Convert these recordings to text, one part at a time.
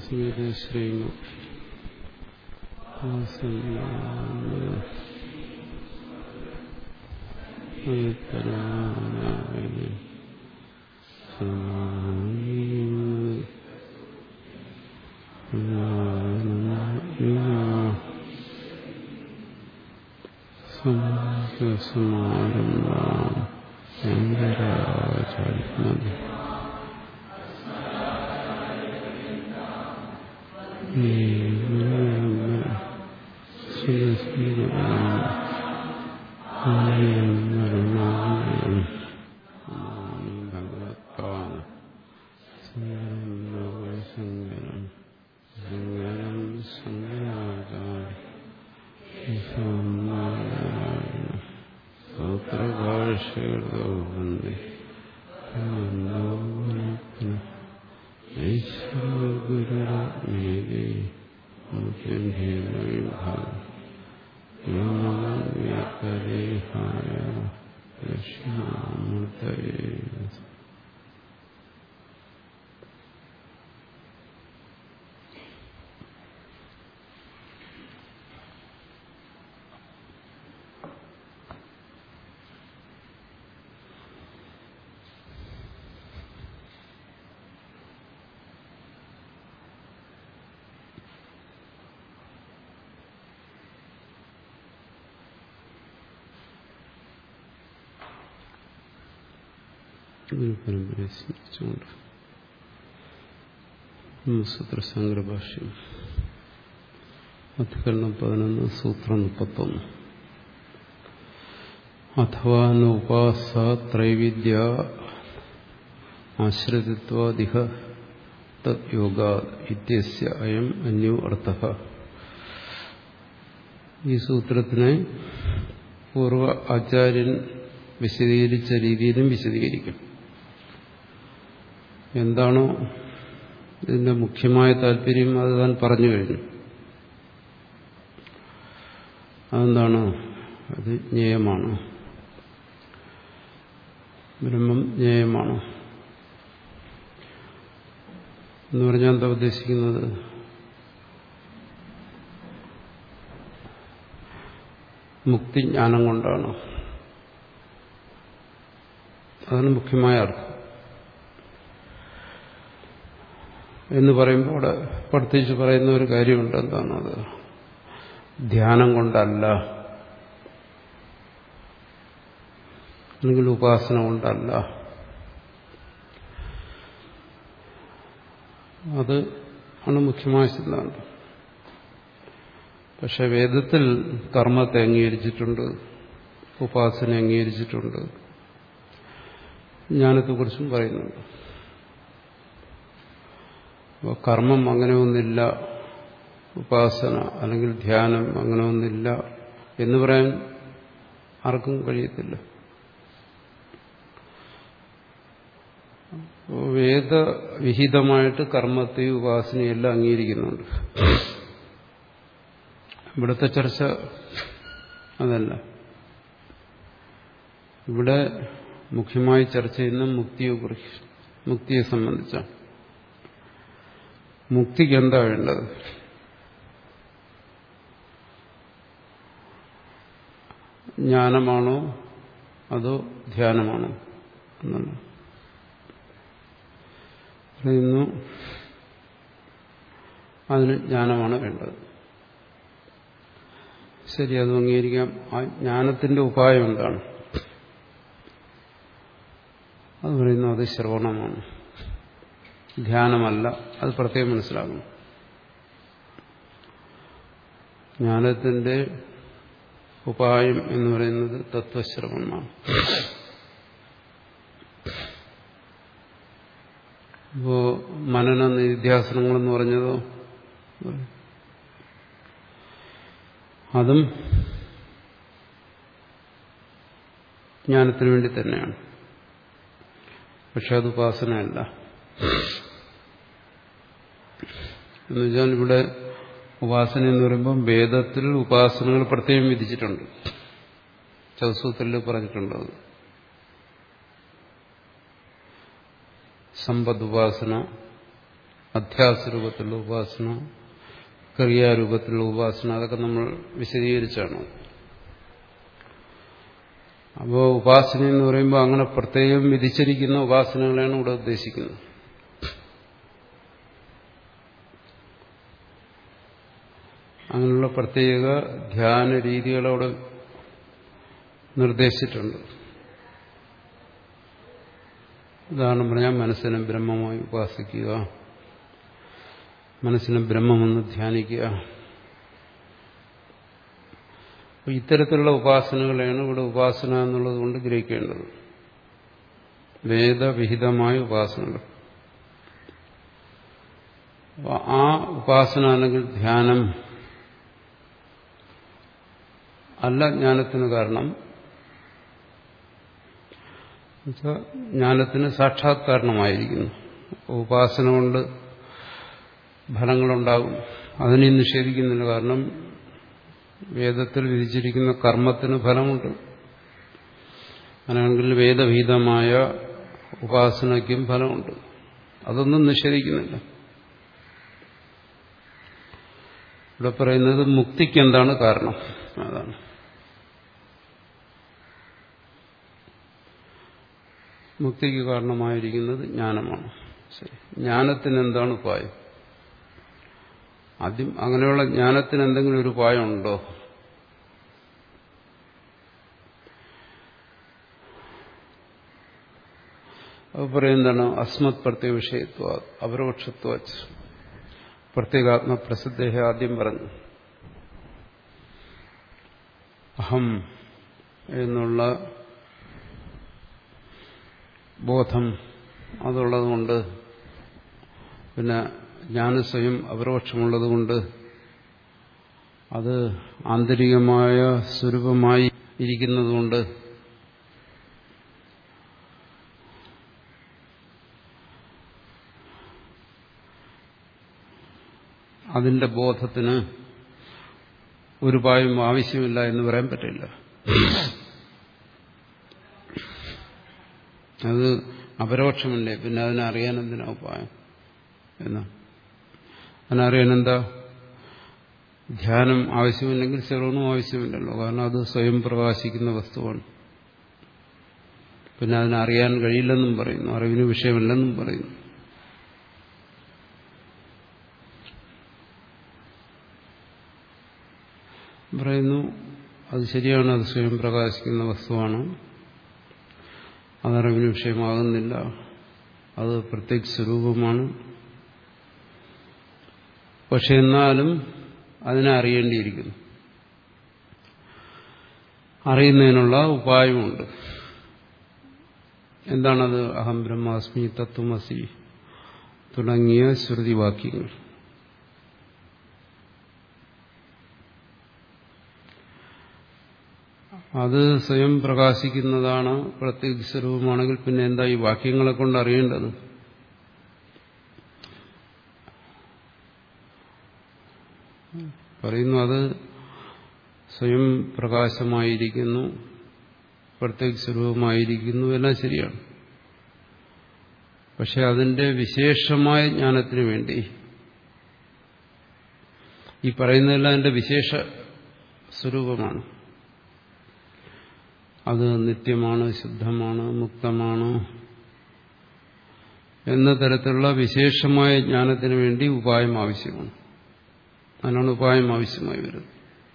സ്മൃതി ശ്രീമ സമാരംഭാം ശങ്കരാചാര്യ ഭഗവത്പാദ ശങ്കരം ശങ്കരം ശങ്കരാചാര്യ സൂത്രഭാഷകളോ വന്ദേ ഈശ്വരഗുരുരത്മേതി മുഖ്യഭേദവിഭാഗപരിഹായ ദക്ഷിണാമൂർത്തയേ ഗുരുപരമ്പരയെ സ്മരിച്ചുകൊണ്ട് സൂത്രശങ്കരഭാഷ്യം അധികരണം പതിനൊന്ന് സൂത്രം മുപ്പത്തൊന്ന് അഥവാ നോപാസ ത്രൈവിദ്യ ആശ്രിതത്വാദിഹ തദ്യോഗ ഇത്യസ്യ അയം അന്യോ അർത്ഥ ഈ സൂത്രത്തിനെ പൂർവ ആചാര്യൻ വിശദീകരിച്ച രീതിയിലും വിശദീകരിക്കും എന്താണോ ഇതിന്റെ മുഖ്യമായ താല്പര്യം അത് താൻ പറഞ്ഞു കഴിഞ്ഞു അതെന്താണ് അത് ജ്ഞേയമാണ് ബ്രഹ്മം ജ്ഞേയമാണ് എന്ന് പറഞ്ഞാൽ എന്താ ഉദ്ദേശിക്കുന്നത് മുക്തിജ്ഞാനം കൊണ്ടാണ് അതാണ് മുഖ്യമായ അർത്ഥം എന്ന് പറയുമ്പോൾ അവിടെ പ്രത്യേകിച്ച് പറയുന്ന ഒരു കാര്യമുണ്ട് എന്താണത് ധ്യാനം കൊണ്ടല്ല അല്ലെങ്കിൽ ഉപാസന കൊണ്ടല്ല അത് ആണ് മുഖ്യമായ സിദ്ധാന്തം പക്ഷെ വേദത്തിൽ കർമ്മത്തെ അംഗീകരിച്ചിട്ടുണ്ട് ഉപാസന അംഗീകരിച്ചിട്ടുണ്ട് ജ്ഞാനത്തെക്കുറിച്ചും പറയുന്നുണ്ട് അപ്പോൾ കർമ്മം അങ്ങനെ ഒന്നില്ല ഉപാസന അല്ലെങ്കിൽ ധ്യാനം അങ്ങനെ ഒന്നില്ല എന്ന് പറയാൻ ആർക്കും കഴിയത്തില്ല വേദവിഹിതമായിട്ട് കർമ്മത്തെയും ഉപാസനയും എല്ലാം അംഗീകരിക്കുന്നുണ്ട് ഇവിടുത്തെ ചർച്ച അതല്ല ഇവിടെ മുഖ്യമായി ചർച്ച ചെയ്യുന്ന മുക്തിയെ കുറിച്ച് മുക്തിയെ സംബന്ധിച്ചാണ് മുക്തിക്ക് എന്താ വേണ്ടത് ജ്ഞാനമാണോ അതോ ധ്യാനമാണോ എന്നാണ് പറയുന്നു അതിന് ജ്ഞാനമാണ് വേണ്ടത് ശരി അത് അംഗീകരിക്കാം ആ ജ്ഞാനത്തിന്റെ ഉപായം എന്താണ് അത് പറയുന്നു അത് ശ്രവണമാണ് ധ്യാനമല്ല അത് പ്രത്യേകം മനസ്സിലാക്കണം ജ്ഞാനത്തിന്റെ ഉപായം എന്ന് പറയുന്നത് തത്വശ്രവണമാണ് ഇപ്പോ മനന നിധ്യാസനങ്ങളെന്ന് പറഞ്ഞതോ അതും ജ്ഞാനത്തിന് വേണ്ടി തന്നെയാണ് പക്ഷെ അത് ഉപാസനയല്ല എന്നുവെച്ചാൽ ഇവിടെ ഉപാസന എന്ന് പറയുമ്പോൾ വേദത്തിൽ ഉപാസനകൾ പ്രത്യേകം വിധിച്ചിട്ടുണ്ട് ചതുസൂത്രത്തിൽ പറഞ്ഞിട്ടുണ്ട് അത് സമ്പദ് ഉപാസന അധ്യാസരൂപത്തിലുള്ള ഉപാസന ക്രിയാരൂപത്തിലുള്ള ഉപാസന അതൊക്കെ നമ്മൾ വിശദീകരിച്ചാണ് അപ്പോൾ ഉപാസന എന്ന് പറയുമ്പോൾ അങ്ങനെ പ്രത്യേകം വിധിച്ചിരിക്കുന്ന ഉപാസനകളാണ് ഇവിടെ ഉദ്ദേശിക്കുന്നത് അങ്ങനെയുള്ള പ്രത്യേക ധ്യാന രീതികളവിടെ നിർദ്ദേശിച്ചിട്ടുണ്ട് ഉദാഹരണം പറഞ്ഞാൽ മനസ്സിനെ ബ്രഹ്മമായി ഉപാസിക്കുക മനസ്സിനെ ബ്രഹ്മമെന്ന് ധ്യാനിക്കുക അപ്പോൾ ഇത്തരത്തിലുള്ള ഉപാസനകളെയാണ് ഇവിടെ ഉപാസന എന്നുള്ളത് കൊണ്ട് ഗ്രഹിക്കേണ്ടത് വേദവിഹിതമായ ഉപാസനകൾ ആ ഉപാസന അല്ലെങ്കിൽ ധ്യാനം അല്ല ജ്ഞാനത്തിന് കാരണം ജ്ഞാനത്തിന് സാക്ഷാത്കാരണമായിരിക്കുന്നു ഉപാസന കൊണ്ട് ഫലങ്ങളുണ്ടാകും അതിനെ നിഷേധിക്കുന്നില്ല കാരണം വേദത്തിൽ വിധിച്ചിരിക്കുന്ന കർമ്മത്തിന് ഫലമുണ്ട് അങ്ങനെയാണെങ്കിൽ വേദഭീതമായ ഉപാസനയ്ക്കും ഫലമുണ്ട് അതൊന്നും നിഷേധിക്കുന്നില്ല ഇവിടെ പറയുന്നത് മുക്തിക്ക് എന്താണ് കാരണം അതാണ് മുക്തിക്ക് കാരണമായിരിക്കുന്നത് ജ്ഞാനമാണ് ശരി ജ്ഞാനത്തിന് എന്താണ് ഉപായം ആദ്യം അങ്ങനെയുള്ള ജ്ഞാനത്തിന് എന്തെങ്കിലും ഒരു ഉപായം ഉണ്ടോ അത് പറയുന്നതാണ് അസ്മത് പ്രത്യേക വിഷയത്വ അപരോക്ഷത്വ പ്രത്യേകാത്മ പ്രസിദ്ധ ആദ്യം പറഞ്ഞു അഹം എന്നുള്ള ബോധം അതുള്ളതുകൊണ്ട് പിന്നെ ജ്ഞാനസ്വയം അപരോക്ഷമുള്ളതുകൊണ്ട് അത് ആന്തരികമായ സ്വരൂപമായി ഇരിക്കുന്നതുകൊണ്ട് അതിന്റെ ബോധത്തിന് ഒരു പായും ആവശ്യമില്ല എന്ന് പറയാൻ പറ്റില്ല അത് അപരോക്ഷമല്ലേ പിന്നെ അതിനറിയാൻ എന്തിനാ ഉപായം എന്നാ അതിനറിയാൻ എന്താ ധ്യാനം ആവശ്യമില്ലെങ്കിൽ ശ്രവണവും ആവശ്യമില്ലല്ലോ കാരണം അത് സ്വയം പ്രകാശിക്കുന്ന വസ്തുവാണ് പിന്നെ അതിനറിയാൻ കഴിയില്ലെന്നും പറയുന്നു അറിവിന് വിഷയമല്ലെന്നും പറയുന്നു പറയുന്നു അത് ശരിയാണ് അത് സ്വയം പ്രകാശിക്കുന്ന വസ്തുവാണ് അതറിവിന് വിഷയമാകുന്നില്ല അത് പ്രത്യേക സ്വരൂപമാണ് പക്ഷെ എന്നാലും അതിനെ അറിയേണ്ടിയിരിക്കുന്നു അറിയുന്നതിനുള്ള ഉപായമുണ്ട് എന്താണത് അഹം ബ്രഹ്മാസ്മി തത്വമസി തുടങ്ങിയ ശ്രുതിവാക്യങ്ങൾ അത് സ്വയം പ്രകാശിക്കുന്നതാണ് പ്രത്യേക സ്വരൂപമാണെങ്കിൽ പിന്നെ എന്താ ഈ വാക്യങ്ങളെ കൊണ്ട് അറിയേണ്ടത് പറയുന്നു അത് സ്വയം പ്രകാശമായിരിക്കുന്നു പ്രത്യേക സ്വരൂപമായിരിക്കുന്നു എല്ലാം ശരിയാണ് പക്ഷെ അതിന്റെ വിശേഷമായ ജ്ഞാനത്തിന് വേണ്ടി ഈ പറയുന്നതെല്ലാം അതിന്റെ വിശേഷ സ്വരൂപമാണ് അത് നിത്യമാണ് ശുദ്ധമാണ് മുക്തമാണ് എന്ന തരത്തിലുള്ള വിശേഷമായ ജ്ഞാനത്തിന് വേണ്ടി ഉപായം ആവശ്യമാണ് അതിനാണ് ഉപായം ആവശ്യമായി വരുന്നത്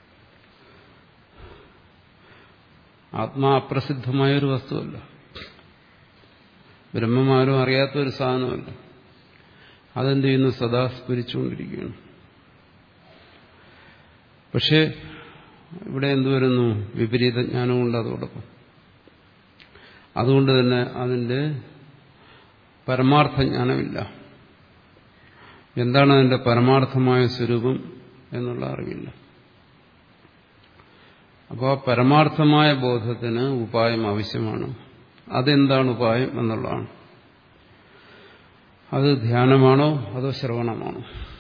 ആത്മാ അപ്രസിദ്ധമായ ഒരു വസ്തുവല്ല ബ്രഹ്മമാരും അറിയാത്ത ഒരു സാധനമല്ല അതെന്ത് ചെയ്യുന്നു സദാ സ്മരിച്ചുകൊണ്ടിരിക്കുകയാണ് പക്ഷേ ഇവിടെ എന്തു വരുന്നു വിപരീത ജ്ഞാനമുണ്ട് അതോടൊപ്പം അതുകൊണ്ട് തന്നെ അതിന്റെ പരമാർത്ഥ ജ്ഞാനമില്ല എന്താണ് അതിന്റെ പരമാർത്ഥമായ സ്വരൂപം എന്നുള്ള അറിവില്ല അപ്പോൾ ആ പരമാർത്ഥമായ ബോധത്തിന് ഉപായം ആവശ്യമാണ് അതെന്താണ് ഉപായം എന്നുള്ളതാണ് അത് ധ്യാനമാണോ അതോ ശ്രവണമാണോ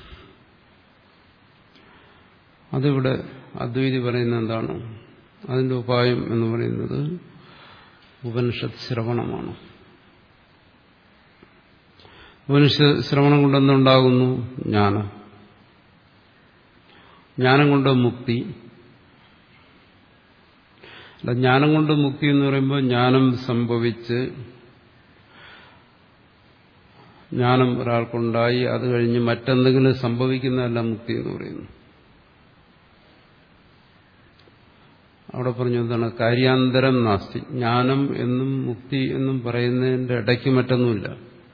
അതിവിടെ അദ്വൈതി പറയുന്ന എന്താണ് അതിന്റെ ഉപായം എന്ന് പറയുന്നത് ഉപനിഷത്ത് ശ്രവണമാണ് മനുഷ്യ ശ്രവണം കൊണ്ടെന്നുണ്ടാകുന്നു ജ്ഞാനം ജ്ഞാനം കൊണ്ട് മുക്തി അല്ല ജ്ഞാനം കൊണ്ട് മുക്തി എന്ന് പറയുമ്പോൾ ജ്ഞാനം സംഭവിച്ച് ജ്ഞാനം ഒരാൾക്കുണ്ടായി അത് കഴിഞ്ഞ് മറ്റെന്തെങ്കിലും സംഭവിക്കുന്നതല്ല മുക്തി എന്ന് പറയുന്നു അവിടെ പറഞ്ഞു എന്താണ് കാര്യാന്തരം നാസ്തി ജ്ഞാനം എന്നും മുക്തി എന്നും പറയുന്നതിന്റെ ഇടയ്ക്ക് മറ്റൊന്നുമില്ല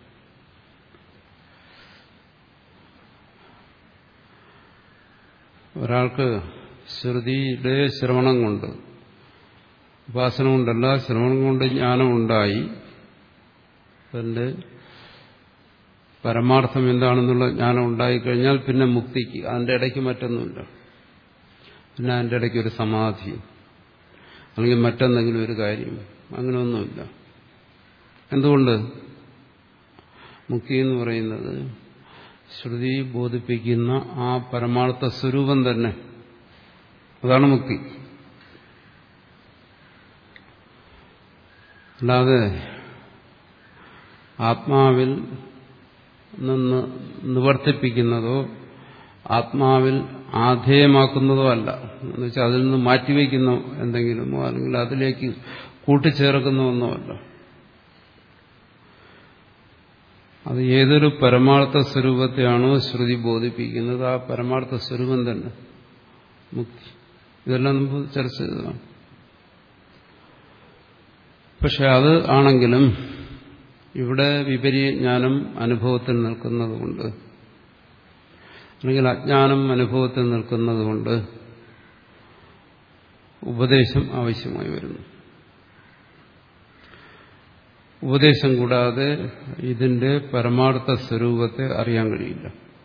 ഒരാൾക്ക് ശ്രുതിയുടെ ശ്രവണം കൊണ്ട് ഉപാസന കൊണ്ടല്ല ശ്രവണം കൊണ്ട് ജ്ഞാനം ഉണ്ടായി തന്റെ പരമാർത്ഥം എന്താണെന്നുള്ള ജ്ഞാനം ഉണ്ടായിക്കഴിഞ്ഞാൽ പിന്നെ മുക്തിക്ക് അതിന്റെ ഇടയ്ക്ക് മറ്റൊന്നുമില്ല പിന്നെ അതിന്റെ ഇടയ്ക്ക് ഒരു സമാധി അല്ലെങ്കിൽ മറ്റെന്തെങ്കിലും ഒരു കാര്യം അങ്ങനെയൊന്നുമില്ല എന്തുകൊണ്ട് മുക്തി എന്ന് പറയുന്നത് ശ്രുതി ബോധിപ്പിക്കുന്ന ആ പരമാർത്ഥ സ്വരൂപം തന്നെ അതാണ് മുക്തി അല്ലാതെ ആത്മാവിൽ നിന്ന് നിവർത്തിപ്പിക്കുന്നതോ ആത്മാവിൽ ആധേയമാക്കുന്നതോ അല്ല എന്ന് വെച്ചാൽ അതിൽ നിന്ന് മാറ്റിവെക്കുന്ന എന്തെങ്കിലുമോ അല്ലെങ്കിൽ അതിലേക്ക് കൂട്ടിച്ചേർക്കുന്ന ഒന്നോ അല്ല അത് ഏതൊരു പരമാർത്ഥ സ്വരൂപത്തെയാണോ ശ്രുതി ബോധിപ്പിക്കുന്നത് ആ പരമാർത്ഥ സ്വരൂപം തന്നെ മുക്തി ഇതെല്ലാം നമുക്ക് ചർച്ച ചെയ്തതാണ് പക്ഷെ അത് ആണെങ്കിലും ഇവിടെ വിപരീയ ജ്ഞാനം അനുഭവത്തിൽ നിൽക്കുന്നതുകൊണ്ട് അല്ലെങ്കിൽ അജ്ഞാനം അനുഭവത്തിൽ നിൽക്കുന്നതുകൊണ്ട് ഉപദേശം ആവശ്യമായി വരുന്നു ഉപദേശം കൂടാതെ ഇതിന്റെ പരമാർത്ഥ സ്വരൂപത്തെ അറിയാൻ കഴിയില്ല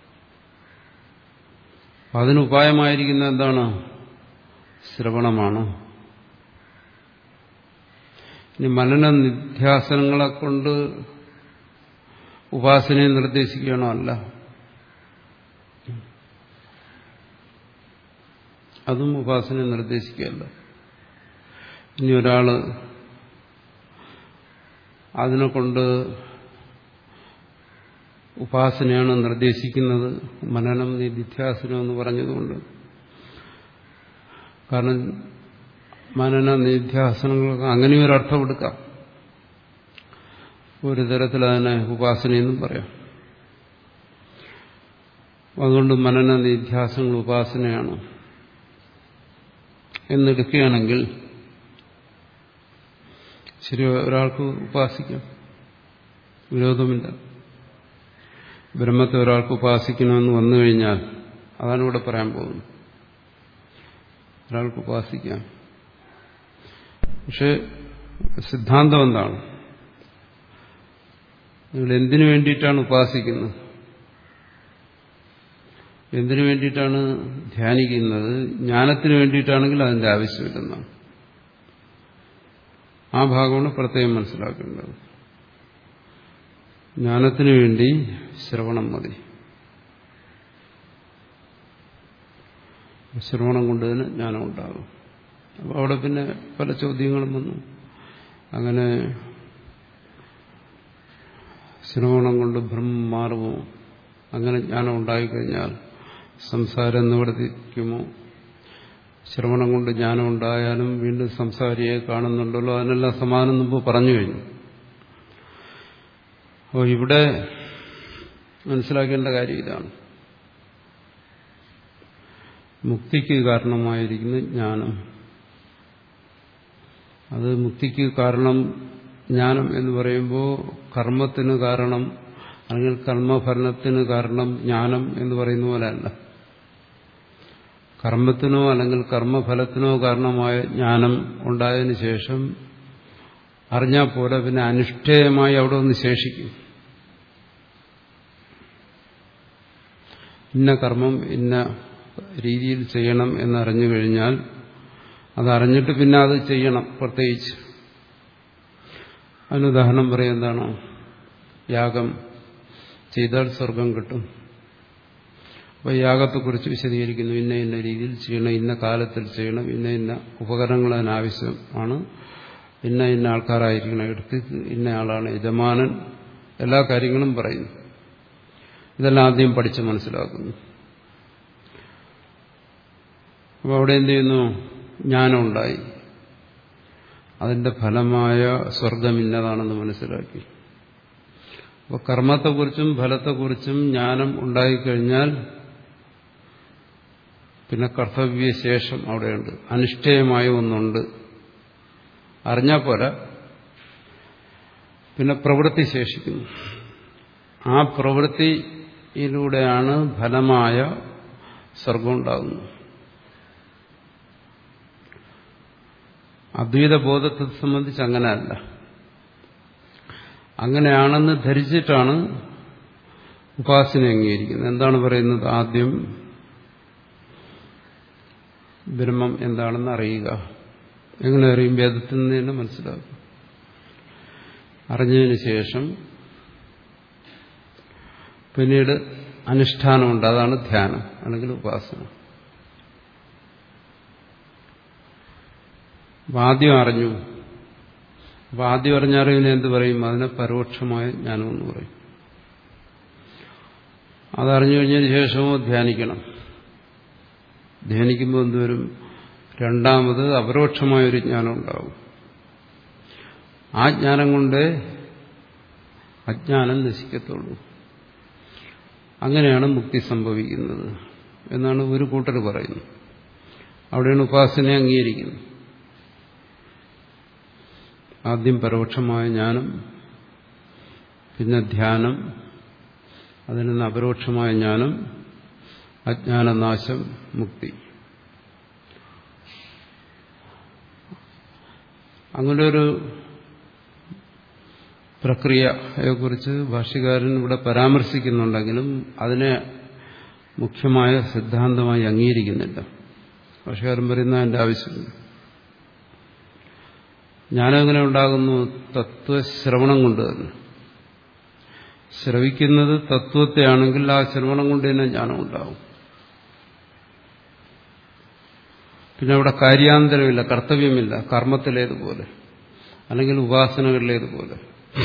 അതിനുപായമായിരിക്കുന്ന എന്താണ് ശ്രവണമാണ് ഇനി മനന നിധ്യാസനങ്ങളെ കൊണ്ട് ഉപാസനയെ നിർദ്ദേശിക്കണോ അല്ല അതും ഉപാസനയെ നിർദ്ദേശിക്കുകയല്ല ഇനി ഒരാള് അതിനെ കൊണ്ട് ഉപാസനയാണ് നിർദ്ദേശിക്കുന്നത് മനനം നിധ്യാസനം എന്ന് പറഞ്ഞതുകൊണ്ട് കാരണം മനന നിധ്യാസനങ്ങൾക്ക് അങ്ങനെ ഒരു അർത്ഥം എടുക്കാം ഒരു തരത്തിൽ അതിനെ ഉപാസനയെന്നും പറയാം അതുകൊണ്ട് മനന നിധ്യാസനങ്ങൾ ഉപാസനയാണ് എന്നെടുക്കുകയാണെങ്കിൽ ശരി ഒരാൾക്ക് ഉപാസിക്കാം വിരോധമില്ല ബ്രഹ്മത്തെ ഒരാൾക്ക് ഉപാസിക്കണമെന്ന് വന്നു കഴിഞ്ഞാൽ അതാണ് ഇവിടെ പറയാൻ പോകുന്നത് ഒരാൾക്ക് ഉപാസിക്കാം പക്ഷെ സിദ്ധാന്തം എന്താണ് നിങ്ങൾ എന്തിനു വേണ്ടിയിട്ടാണ് ഉപാസിക്കുന്നത് എന്തിനു വേണ്ടിയിട്ടാണ് ധ്യാനിക്കുന്നത് ജ്ഞാനത്തിന് വേണ്ടിയിട്ടാണെങ്കിൽ അതിന്റെ ആവശ്യമില്ലെന്നാണ് ആ ഭാഗമാണ് പ്രത്യേകം മനസ്സിലാക്കേണ്ടത് ജ്ഞാനത്തിനു വേണ്ടി ശ്രവണം മതി ശ്രവണം കൊണ്ട് തന്നെ ജ്ഞാനം ഉണ്ടാകും അപ്പോൾ അവിടെ പിന്നെ പല ചോദ്യങ്ങളും വന്നു അങ്ങനെ ശ്രവണം കൊണ്ട് ഭ്രമം മാറുമോ അങ്ങനെ ജ്ഞാനം ഉണ്ടായിക്കഴിഞ്ഞാൽ സംസാരം നിവർത്തിക്കുമോ ശ്രവണം കൊണ്ട് ജ്ഞാനം ഉണ്ടായാലും വീണ്ടും സംസാരിയെ കാണുന്നുണ്ടല്ലോ അതിനെല്ലാം സമാനം മുമ്പ് പറഞ്ഞു കഴിഞ്ഞു അപ്പോൾ ഇവിടെ മനസ്സിലാക്കേണ്ട കാര്യം ഇതാണ് മുക്തിക്ക് കാരണമായിരിക്കുന്ന ജ്ഞാനം അത് മുക്തിക്ക് കാരണം ജ്ഞാനം എന്ന് പറയുമ്പോൾ കർമ്മത്തിന് കാരണം അല്ലെങ്കിൽ കർമ്മഫലത്തിന് കാരണം ജ്ഞാനം എന്ന് പറയുന്ന പോലെയല്ല കർമ്മത്തിനോ അല്ലെങ്കിൽ കർമ്മഫലത്തിനോ കാരണമായ ജ്ഞാനം ഉണ്ടായതിനു ശേഷം അറിഞ്ഞാൽ പോലെ പിന്നെ അനുഷ്ഠേയമായി അവിടെ ഒന്ന് ശേഷിക്കും ഇന്ന കർമ്മം ഇന്ന രീതിയിൽ ചെയ്യണം എന്നറിഞ്ഞു കഴിഞ്ഞാൽ അതറിഞ്ഞിട്ട് പിന്നെ അത് ചെയ്യണം പ്രത്യേകിച്ച് അതിനുദാഹരണം പറയാം എന്താണ് യാഗം ചെയ്താൽ സ്വർഗം കിട്ടും അപ്പോൾ യാഗത്തെക്കുറിച്ച് വിശദീകരിക്കുന്നു ഇന്ന ഇന്ന രീതിയിൽ ചെയ്യണം ഇന്ന കാലത്തിൽ ചെയ്യണം ഇന്ന ഇന്ന ഉപകരണങ്ങൾ അതിനാവശ്യമാണ് ഇന്ന ഇന്ന ആൾക്കാരായിരിക്കണം എടുത്ത് ഇന്ന ആളാണ് യജമാനൻ എല്ലാ കാര്യങ്ങളും പറയുന്നു ഇതെല്ലാം ആദ്യം പഠിച്ച് മനസ്സിലാക്കുന്നു അപ്പോൾ അവിടെ എന്ത് ചെയ്യുന്നു ജ്ഞാനം ഉണ്ടായി അതിന്റെ ഫലമായ സ്വർഗം ഇന്നതാണെന്ന് മനസ്സിലാക്കി അപ്പോൾ കർമ്മത്തെക്കുറിച്ചും ഫലത്തെക്കുറിച്ചും ജ്ഞാനം ഉണ്ടായിക്കഴിഞ്ഞാൽ പിന്നെ കർത്തവ്യശേഷം അവിടെയുണ്ട് അനിഷ്ഠേയമായ ഒന്നുണ്ട് അറിഞ്ഞാൽ പോരാ പിന്നെ പ്രവൃത്തി ശേഷിക്കുന്നു ആ പ്രവൃത്തിയിലൂടെയാണ് ഫലമായ സ്വർഗം ഉണ്ടാകുന്നത് അദ്വൈത ബോധത്തെ സംബന്ധിച്ച് അങ്ങനെയല്ല അങ്ങനെയാണെന്ന് ധരിച്ചിട്ടാണ് ഉപാസന അംഗീകരിക്കുന്നത് എന്താണ് പറയുന്നത് ആദ്യം ബ്രഹ്മം എന്താണെന്ന് അറിയുക എങ്ങനെ അറിയും വേദത്തിൽ നിന്ന് തന്നെ മനസ്സിലാക്കും അറിഞ്ഞതിന് ശേഷം പിന്നീട് അനുഷ്ഠാനമുണ്ട് അതാണ് ധ്യാനം അല്ലെങ്കിൽ ഉപാസന അപ്പം ആദ്യം അറിഞ്ഞു അപ്പം ആദ്യം അറിഞ്ഞ അറിവിനെ എന്ത് പറയും അതിനെ പരോക്ഷമായ ജ്ഞാനമെന്ന് പറയും അതറിഞ്ഞു കഴിഞ്ഞതിന് ശേഷമോ ധ്യാനിക്കണം ധ്യാനിക്കുമ്പോൾ എന്തുവരും രണ്ടാമത് അപരോക്ഷമായൊരു ജ്ഞാനം ഉണ്ടാവും ആ ജ്ഞാനം കൊണ്ട് അജ്ഞാനം നശിക്കത്തുള്ളൂ അങ്ങനെയാണ് മുക്തി സംഭവിക്കുന്നത് എന്നാണ് ഒരു കൂട്ടർ പറയുന്നത് അവിടെയാണ് ഉപാസനയെ അംഗീകരിക്കുന്നത് ആദ്യം പരോക്ഷമായ ജ്ഞാനം പിന്നെ ധ്യാനം അതിൽ നിന്ന് അപരോക്ഷമായ ജ്ഞാനം അജ്ഞാനനാശം മുക്തി അങ്ങനെ ഒരു പ്രക്രിയയെക്കുറിച്ച് ഭാഷ്യകാരൻ ഇവിടെ പരാമർശിക്കുന്നുണ്ടെങ്കിലും അതിനെ മുഖ്യമായ സിദ്ധാന്തമായി അംഗീകരിക്കുന്നില്ല ഭാഷ്യകാരൻ പറയുന്ന അതിൻ്റെ ആവശ്യമില്ല ജ്ഞാനം എങ്ങനെ ഉണ്ടാകുന്നു തത്വശ്രവണം കൊണ്ട് തന്നെ ശ്രവിക്കുന്നത് തത്വത്തെയാണെങ്കിൽ ആ ശ്രവണം കൊണ്ട് തന്നെ ജ്ഞാനം ഉണ്ടാവും പിന്നെ അവിടെ കാര്യാന്തരമില്ല കർത്തവ്യമില്ല കർമ്മത്തിലേതുപോലെ അല്ലെങ്കിൽ ഉപാസനകളിലേതുപോലെ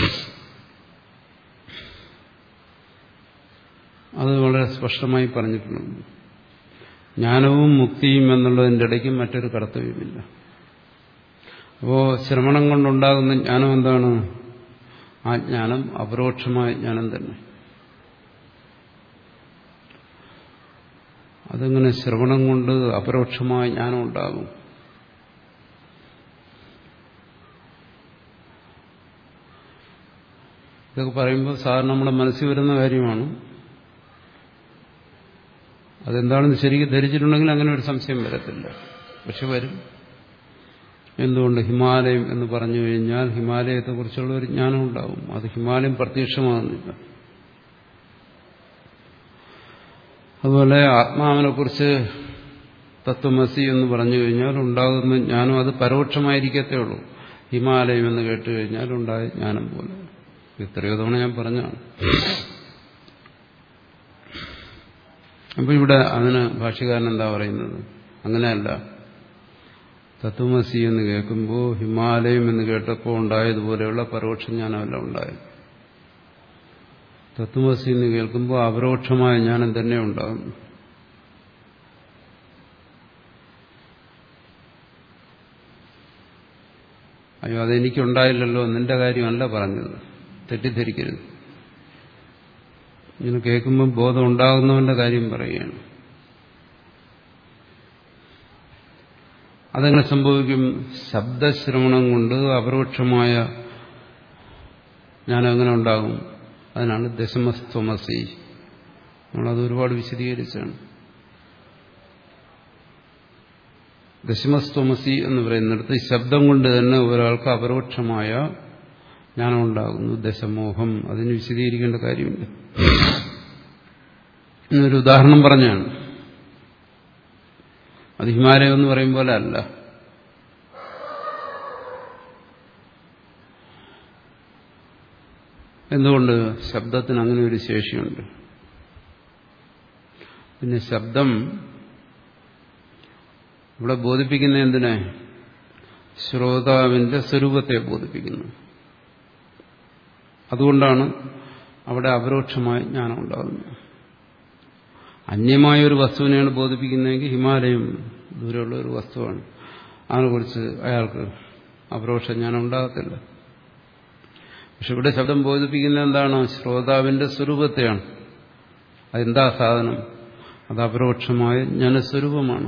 അത് വളരെ സ്പഷ്ടമായി പറഞ്ഞിട്ടുണ്ട് ജ്ഞാനവും മുക്തിയും എന്നുള്ളതിൻ്റെ ഇടയ്ക്ക് മറ്റൊരു കർത്തവ്യമില്ല അപ്പോൾ ശ്രവണം കൊണ്ടുണ്ടാകുന്ന ജ്ഞാനം എന്താണ് ആ ജ്ഞാനം അപരോക്ഷമായ ജ്ഞാനം തന്നെ അതെങ്ങനെ ശ്രവണം കൊണ്ട് അപരോക്ഷമായ ജ്ഞാനം ഉണ്ടാകും ഇതൊക്കെ പറയുമ്പോൾ സാധാരണ നമ്മുടെ മനസ്സിൽ വരുന്ന കാര്യമാണ് അതെന്താണെന്ന് ശരിക്കും ധരിച്ചിട്ടുണ്ടെങ്കിൽ അങ്ങനെ ഒരു സംശയം വരത്തില്ല പക്ഷെ വരും എന്തുകൊണ്ട് ഹിമാലയം എന്ന് പറഞ്ഞു കഴിഞ്ഞാൽ ഹിമാലയത്തെക്കുറിച്ചുള്ള ഒരു ജ്ഞാനം ഉണ്ടാവും അത് ഹിമാലയം പ്രത്യക്ഷമാകുന്നില്ല അതുപോലെ ആത്മാവിനെക്കുറിച്ച് തത്വമസി എന്ന് പറഞ്ഞു കഴിഞ്ഞാൽ ഉണ്ടാകുന്ന ജ്ഞാനം അത് പരോക്ഷമായിരിക്കത്തേ ഉള്ളൂ ഹിമാലയം എന്ന് കേട്ട് കഴിഞ്ഞാൽ ഉണ്ടായ ജ്ഞാനം പോലെ എത്രയോ തവണ ഞാൻ പറഞ്ഞാണ് അപ്പൊ ഇവിടെ അതിന് ഭാഷ്യകാരൻ എന്താ പറയുന്നത് അങ്ങനെയല്ല തത്വമസി എന്ന് കേൾക്കുമ്പോൾ ഹിമാലയം എന്ന് കേട്ടപ്പോൾ ഉണ്ടായതുപോലെയുള്ള പരോക്ഷ ജ്ഞാനമല്ല ഉണ്ടായത് തത്വമസി എന്ന് കേൾക്കുമ്പോൾ അപരോക്ഷമായ ജ്ഞാനം തന്നെ ഉണ്ടാകുന്നു അയ്യോ അതെനിക്കുണ്ടായില്ലല്ലോ നിന്റെ കാര്യമല്ല പറഞ്ഞത് തെറ്റിദ്ധരിക്കരുത് ഇങ്ങനെ കേൾക്കുമ്പോൾ ബോധം ഉണ്ടാകുന്നവന്റെ കാര്യം പറയുകയാണ് അതെങ്ങനെ സംഭവിക്കും ശബ്ദശ്രവണം കൊണ്ട് അപരോക്ഷമായ ജ്ഞാനം എങ്ങനെ ഉണ്ടാകും അതിനാണ് ദശമസ്ത്വമസി നമ്മളത് ഒരുപാട് വിശദീകരിച്ചാണ് ദശമസ്ത്വമസി എന്ന് പറയുന്നിടത്ത് ശബ്ദം കൊണ്ട് തന്നെ ഒരാൾക്ക് അപരോക്ഷമായ ജ്ഞാനം ഉണ്ടാകുന്നു ദശമോഹം അതിന് വിശദീകരിക്കേണ്ട കാര്യമില്ല എന്നൊരു ഉദാഹരണം പറഞ്ഞാണ് അത് ഹിമാലയം എന്ന് പറയും പോലെ അല്ല എന്തുകൊണ്ട് ശബ്ദത്തിന് അങ്ങനെ ഒരു ശേഷിയുണ്ട് പിന്നെ ശബ്ദം ഇവിടെ ബോധിപ്പിക്കുന്ന എന്തിനെ ശ്രോതാവിന്റെ സ്വരൂപത്തെ ബോധിപ്പിക്കുന്നു അതുകൊണ്ടാണ് അവിടെ അപരോക്ഷമായ ജ്ഞാനം ഉണ്ടാകുന്നത് അന്യമായ ഒരു വസ്തുവിനെയാണ് ബോധിപ്പിക്കുന്നതെങ്കിൽ ഹിമാലയം ദൂരെയുള്ള ഒരു വസ്തുവാണ് അതിനെക്കുറിച്ച് അയാൾക്ക് അപരോക്ഷ ജ്ഞാനം ഉണ്ടാകത്തില്ല പക്ഷെ ഇവിടെ ശബ്ദം ബോധിപ്പിക്കുന്ന എന്താണ് ശ്രോതാവിന്റെ സ്വരൂപത്തെയാണ് അതെന്താ സാധനം അത് അപരോക്ഷമായ ജ്ഞാനസ്വരൂപമാണ്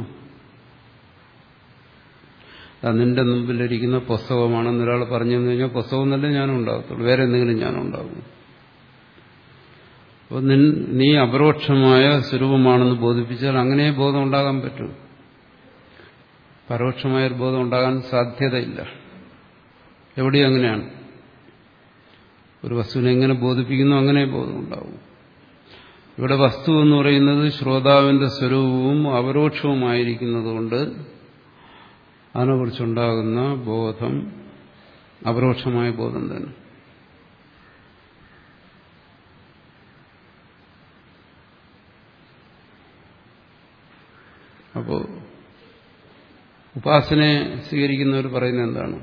അത് നിന്റെ മുമ്പിലിരിക്കുന്ന പുസ്തകമാണെന്ന് ഒരാൾ പറഞ്ഞു തന്നു കഴിഞ്ഞാൽ പുസ്തകം തന്നെ ജ്ഞാനം ഉണ്ടാകത്തുള്ളൂ വേറെ എന്തെങ്കിലും ജ്ഞാനം ഉണ്ടാകും അപ്പോൾ നീ അപരോക്ഷമായ സ്വരൂപമാണെന്ന് ബോധിപ്പിച്ചാൽ അങ്ങനെ ബോധം ഉണ്ടാകാൻ പറ്റൂ പരോക്ഷമായ ഒരു ബോധം ഉണ്ടാകാൻ സാധ്യതയില്ല എവിടെയും അങ്ങനെയാണ് ഒരു വസ്തുവിനെ എങ്ങനെ ബോധിപ്പിക്കുന്നു അങ്ങനെ ബോധം ഉണ്ടാവും ഇവിടെ വസ്തു എന്ന് പറയുന്നത് ശ്രോതാവിന്റെ സ്വരൂപവും അപരോക്ഷവുമായിരിക്കുന്നതുകൊണ്ട് അതിനെക്കുറിച്ചുണ്ടാകുന്ന ബോധം അപരോക്ഷമായ ബോധം തന്നെ അപ്പോ ഉപാസനയെ സ്വീകരിക്കുന്നവർ പറയുന്നത് എന്താണ്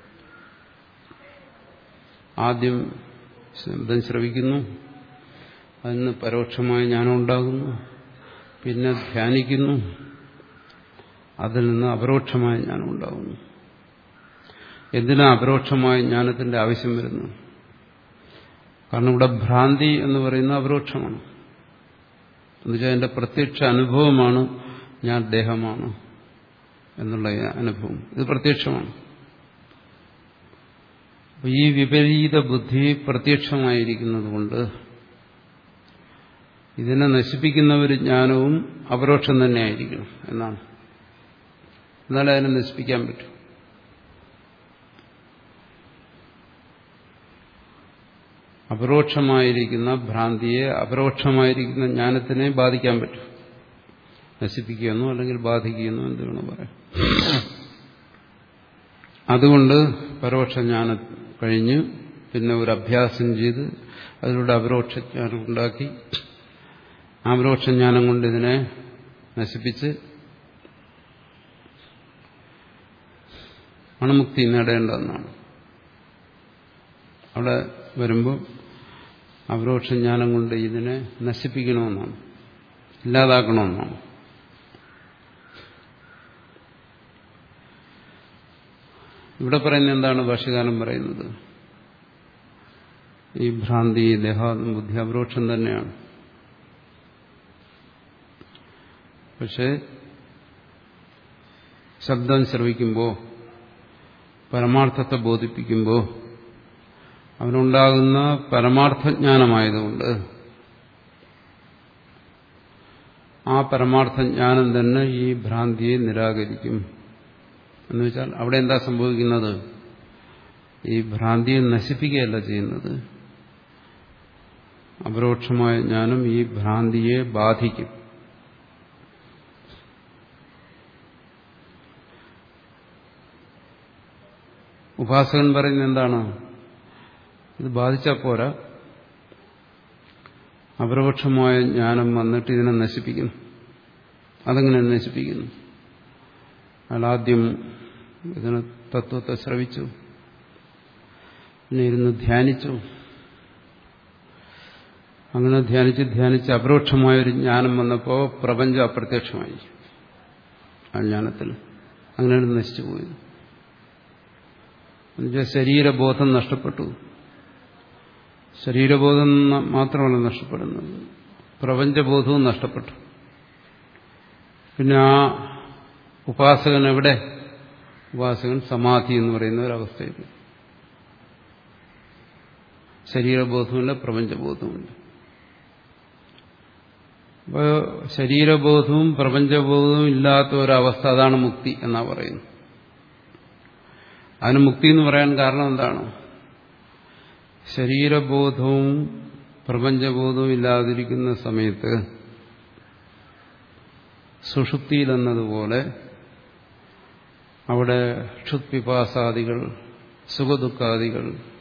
ആദ്യം ശബ്ദം ശ്രവിക്കുന്നു അതിന് പരോക്ഷമായ ജ്ഞാനം ഉണ്ടാകുന്നു പിന്നെ ധ്യാനിക്കുന്നു അതിൽ നിന്ന് അപരോക്ഷമായ ജ്ഞാനം ഉണ്ടാകുന്നു എന്തിനാ അപരോക്ഷമായ ജ്ഞാനത്തിന്റെ ആവശ്യം വരുന്നു കാരണം ഇവിടെ ഭ്രാന്തി എന്ന് പറയുന്ന അപരോക്ഷമാണ് എന്നുവെച്ചാൽ എന്റെ പ്രത്യക്ഷ അനുഭവമാണ് ഞാൻ ദേഹമാണ് എന്നുള്ള അനുഭവം ഇത് പ്രത്യക്ഷമാണ് ഈ വിപരീത ബുദ്ധി പ്രത്യക്ഷമായിരിക്കുന്നത് കൊണ്ട് ഇതിനെ നശിപ്പിക്കുന്ന ഒരു ജ്ഞാനവും അപരോക്ഷം തന്നെയായിരിക്കണം എന്നാണ് എന്നാലേ അതിനെ നശിപ്പിക്കാൻ പറ്റും അപരോക്ഷമായിരിക്കുന്ന ഭ്രാന്തിയെ അപരോക്ഷമായിരിക്കുന്ന ജ്ഞാനത്തിനെ ബാധിക്കാൻ പറ്റും നശിപ്പിക്കുകയെന്നോ അല്ലെങ്കിൽ ബാധിക്കുകയെന്നോ എന്ത് വേണം പറയാം അതുകൊണ്ട് പരോക്ഷ ജ്ഞാനം കഴിഞ്ഞ് പിന്നെ ഒരു അഭ്യാസം ചെയ്ത് അതിലൂടെ അപരോക്ഷ ജ്ഞാനം ഉണ്ടാക്കി അപരോക്ഷ ജ്ഞാനം കൊണ്ട് ഇതിനെ നശിപ്പിച്ച് അണുമുക്തി നേടേണ്ടതെന്നാണ് അവിടെ വരുമ്പോൾ അപരോക്ഷ ജ്ഞാനം കൊണ്ട് ഇതിനെ നശിപ്പിക്കണമെന്നാണ് ഇല്ലാതാക്കണമെന്നാണ് ഇവിടെ പറയുന്നത് എന്താണ് ഭാഷകാലം പറയുന്നത് ഈ ഭ്രാന്തി ദേഹാത്മ ബുദ്ധി അപരോക്ഷം തന്നെയാണ് പക്ഷെ ശബ്ദം ശ്രവിക്കുമ്പോൾ പരമാർത്ഥത്തെ ബോധിപ്പിക്കുമ്പോൾ അവനുണ്ടാകുന്ന പരമാർത്ഥജ്ഞാനമായതുകൊണ്ട് ആ പരമാർത്ഥജ്ഞാനം തന്നെ ഈ ഭ്രാന്തിയെ നിരാകരിക്കും എന്ന് വെച്ചാൽ അവിടെ എന്താ സംഭവിക്കുന്നത് ഈ ഭ്രാന്തിയെ നശിപ്പിക്കുകയല്ല ചെയ്യുന്നത് അപരോക്ഷമായ ജ്ഞാനം ഈ ഭ്രാന്തിയെ ബാധിക്കും ഉപാസകൻ പറയുന്നത് എന്താണ് ഇത് ബാധിച്ചാൽ പോരാ അപരോക്ഷമായ ജ്ഞാനം വന്നിട്ട് ഇതിനെ നശിപ്പിക്കുന്നു അതെങ്ങനെ നശിപ്പിക്കുന്നു അയാൾ ആദ്യം ഇതിന് തത്വത്തെ ശ്രവിച്ചു പിന്നെ ഇരുന്ന് ധ്യാനിച്ചു അങ്ങനെ ധ്യാനിച്ച് ധ്യാനിച്ച് അപരോക്ഷമായൊരു ജ്ഞാനം വന്നപ്പോൾ പ്രപഞ്ചം അപ്രത്യക്ഷമായി ആ ജ്ഞാനത്തിൽ അങ്ങനെയാണ് നശിച്ചു പോയത് എന്നുവെച്ചാൽ ശരീരബോധം നഷ്ടപ്പെട്ടു ശരീരബോധം മാത്രമല്ല നഷ്ടപ്പെടുന്നത് പ്രപഞ്ചബോധവും നഷ്ടപ്പെട്ടു പിന്നെ ആ ഉപാസകൻ എവിടെ ഉപാസകൻ സമാധി എന്ന് പറയുന്ന ഒരവസ്ഥയിൽ ശരീരബോധമില്ല പ്രപഞ്ചബോധമില്ല അപ്പോൾ ശരീരബോധവും പ്രപഞ്ചബോധവും ഇല്ലാത്ത ഒരവസ്ഥ അതാണ് മുക്തി എന്നാ പറയുന്നത് അതിന് മുക്തി എന്ന് പറയാൻ കാരണം എന്താണ് ശരീരബോധവും പ്രപഞ്ചബോധവും ഇല്ലാതിരിക്കുന്ന സമയത്ത് സുഷുപ്തിയിലെന്നതുപോലെ അവിടെ ക്ഷുത്പിപാസാദികൾ സുഖദുഃഖാദികൾ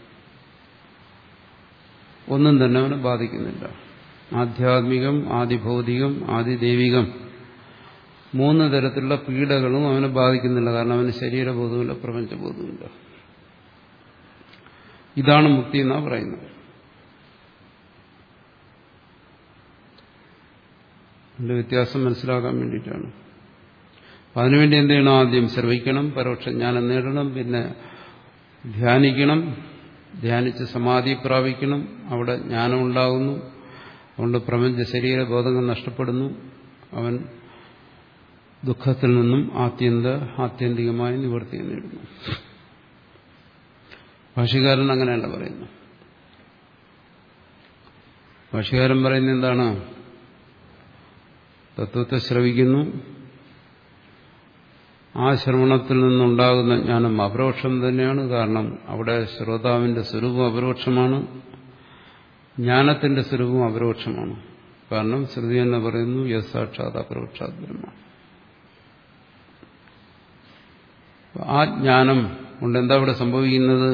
ഒന്നും തന്നെ അവനെ ബാധിക്കുന്നില്ല ആധ്യാത്മികം ആദിഭൗതികം ആദിദൈവികം മൂന്ന് തരത്തിലുള്ള പീഡകളും അവനെ ബാധിക്കുന്നില്ല കാരണം അവന് ശരീരബോധമില്ല പ്രപഞ്ചബോധമില്ല ഇതാണ് മുക്തി എന്നാ പറയുന്നത് അതിന്റെ വ്യത്യാസം മനസ്സിലാക്കാൻ വേണ്ടിയിട്ടാണ് അപ്പം അതിനുവേണ്ടി എന്ത് ചെയ്യണം ആദ്യം ശ്രവിക്കണം പരോക്ഷ ജ്ഞാനം നേടണം പിന്നെ ധ്യാനിക്കണം ധ്യാനിച്ച് സമാധി പ്രാപിക്കണം അവിടെ ജ്ഞാനം ഉണ്ടാകുന്നു അതുകൊണ്ട് പ്രപഞ്ച ശരീര ബോധങ്ങൾ നഷ്ടപ്പെടുന്നു അവൻ ദുഃഖത്തിൽ നിന്നും ആത്യന്ത ആത്യന്തികമായ നിവൃത്തി നേടുന്നു ഭാഷകാരൻ അങ്ങനെയല്ല പറയുന്നു ഭാഷകാരൻ പറയുന്നത് എന്താണ് തത്വത്തെ ശ്രവിക്കുന്നു ആ ശ്രവണത്തിൽ നിന്നുണ്ടാകുന്ന ജ്ഞാനം അപരോക്ഷം തന്നെയാണ് കാരണം അവിടെ ശ്രോതാവിന്റെ സ്വരൂപം അപരോക്ഷമാണ് ജ്ഞാനത്തിന്റെ സ്വരൂപം അപരോക്ഷമാണ് കാരണം ശ്രുതി എന്ന് പറയുന്നു യസ് സാക്ഷാത് അപരോക്ഷാത് ബ്രഹ്മ ആ ജ്ഞാനം കൊണ്ട് എന്താ ഇവിടെ സംഭവിക്കുന്നത്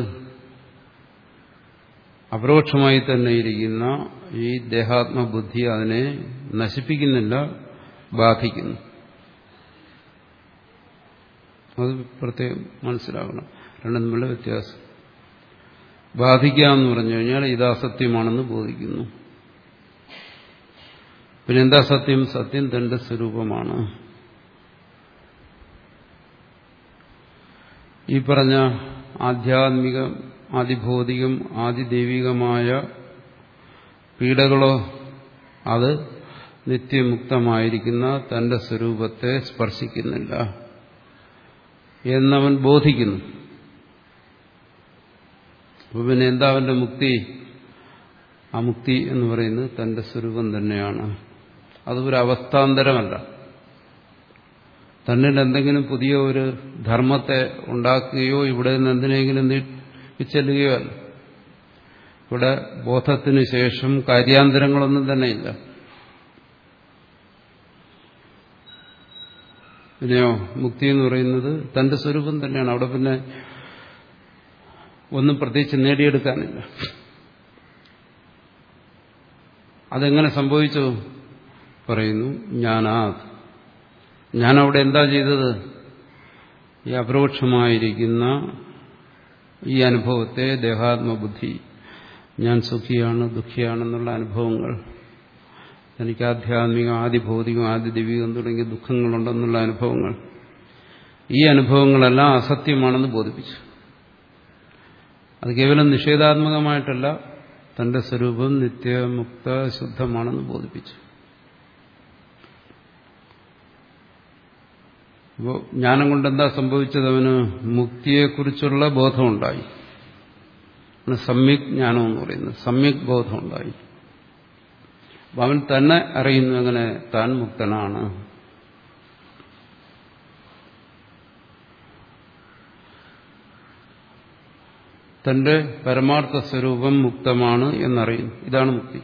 അപരോക്ഷമായി തന്നെ ഇരിക്കുന്ന ഈ ദേഹാത്മബുദ്ധി അതിനെ നശിപ്പിക്കുന്നില്ല ബാധിക്കുന്നു അത് പ്രത്യേകം മനസ്സിലാക്കണം രണ്ടും തമ്മിലുള്ള വ്യത്യാസം ബാധിക്കാമെന്ന് പറഞ്ഞു കഴിഞ്ഞാൽ ഇത് അസത്യമാണെന്ന് ബോധിക്കുന്നു പിന്നെ എന്താ സത്യം സത്യം തന്റെ സ്വരൂപമാണ് ഈ പറഞ്ഞ ആധ്യാത്മിക ആദിഭൗതികം ആദിദൈവികമായ പീഡകളോ അത് നിത്യമുക്തമായിരിക്കുന്ന തന്റെ സ്വരൂപത്തെ സ്പർശിക്കുന്നില്ല എന്നവൻ ബോധിക്കുന്നു അപ്പൊ പിന്നെ എന്താ അവന്റെ മുക്തി ആ മുക്തി എന്ന് പറയുന്നത് തന്റെ സ്വരൂപം തന്നെയാണ് അത് ഒരു അവസ്ഥാന്തരമല്ല തന്നിൽ എന്തെങ്കിലും പുതിയ ഒരു ധർമ്മത്തെ ഉണ്ടാക്കുകയോ ഇവിടെ നിന്ന് എന്തിനെങ്കിലും ചെല്ലുകയോ അല്ല ഇവിടെ ബോധത്തിന് ശേഷം കാര്യാന്തരങ്ങളൊന്നും തന്നെയില്ല പിന്നെയോ മുക്തി എന്ന് പറയുന്നത് തന്റെ സ്വരൂപം തന്നെയാണ് അവിടെ പിന്നെ ഒന്നും പ്രത്യേകിച്ച് നേടിയെടുക്കാനില്ല അതെങ്ങനെ സംഭവിച്ചു പറയുന്നു ഞാനാ ഞാനവിടെ എന്താ ചെയ്തത് ഈ അപരോക്ഷമായിരിക്കുന്ന ഈ അനുഭവത്തെ ദേഹാത്മബുദ്ധി ഞാൻ സുഖിയാണ് ദുഃഖിയാണെന്നുള്ള അനുഭവങ്ങൾ എനിക്ക് ആധ്യാത്മിക ആദിഭൗതികം ആദ്യ ദിവ്യം തുടങ്ങിയ ദുഃഖങ്ങളുണ്ടെന്നുള്ള അനുഭവങ്ങൾ ഈ അനുഭവങ്ങളെല്ലാം അസത്യമാണെന്ന് ബോധിപ്പിച്ചു അത് കേവലം നിഷേധാത്മകമായിട്ടല്ല തന്റെ സ്വരൂപം നിത്യമുക്ത ശുദ്ധമാണെന്ന് ബോധിപ്പിച്ചു അപ്പോൾ ജ്ഞാനം കൊണ്ട് എന്താ സംഭവിച്ചത് അവന് മുക്തിയെക്കുറിച്ചുള്ള ബോധമുണ്ടായി സമ്യക് ജ്ഞാനം എന്ന് പറയുന്നത് സമ്യക് ബോധമുണ്ടായി അവൻ തന്നെ അറിയുന്നു അങ്ങനെ താൻ മുക്തനാണ് തന്റെ പരമാർത്ഥ സ്വരൂപം മുക്തമാണ് എന്നറിയുന്നു ഇതാണ് മുക്തി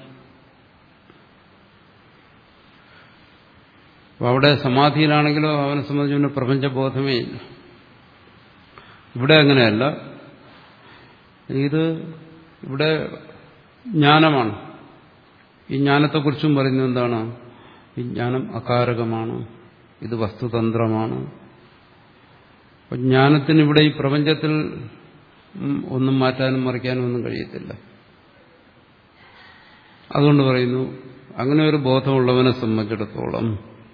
അവിടെ സമാധിയിലാണെങ്കിലോ അവനെ സംബന്ധിച്ച് പ്രപഞ്ചബോധമേ ഇല്ല ഇവിടെ അങ്ങനെയല്ല ഇത് ഇവിടെ ജ്ഞാനമാണ് ഈ ജ്ഞാനത്തെക്കുറിച്ചും പറയുന്നത് എന്താണ് ഈ ജ്ഞാനം അകാരകമാണ് ഇത് വസ്തുതന്ത്രമാണ് അപ്പം ജ്ഞാനത്തിന് ഇവിടെ ഈ പ്രപഞ്ചത്തിൽ ഒന്നും മാറ്റാനും മറിക്കാനും ഒന്നും കഴിയത്തില്ല അതുകൊണ്ട് പറയുന്നു അങ്ങനെ ഒരു ബോധമുള്ളവനെ സംബന്ധിച്ചിടത്തോളം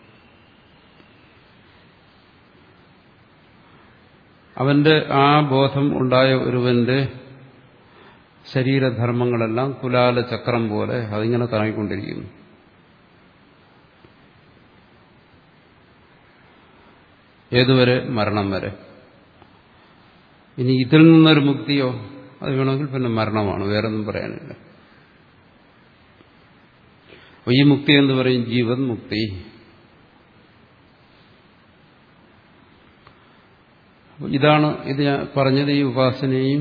അവന്റെ ആ ബോധം ഉണ്ടായ ഒരുവന്റെ ശരീരധർമ്മങ്ങളെല്ലാം കുലാല ചക്രം പോലെ അതിങ്ങനെ കറങ്ങിക്കൊണ്ടിരിക്കുന്നു ഏതുവരെ മരണം വരെ ഇനി ഇതിൽ നിന്നൊരു മുക്തിയോ അത് വേണമെങ്കിൽ പിന്നെ മരണമാണ് വേറൊന്നും പറയാനില്ല ഈ മുക്തി എന്ന് പറയും ജീവൻ മുക്തി ഇതാണ് ഇത് ഞാൻ പറഞ്ഞത് ഈ ഉപാസനയും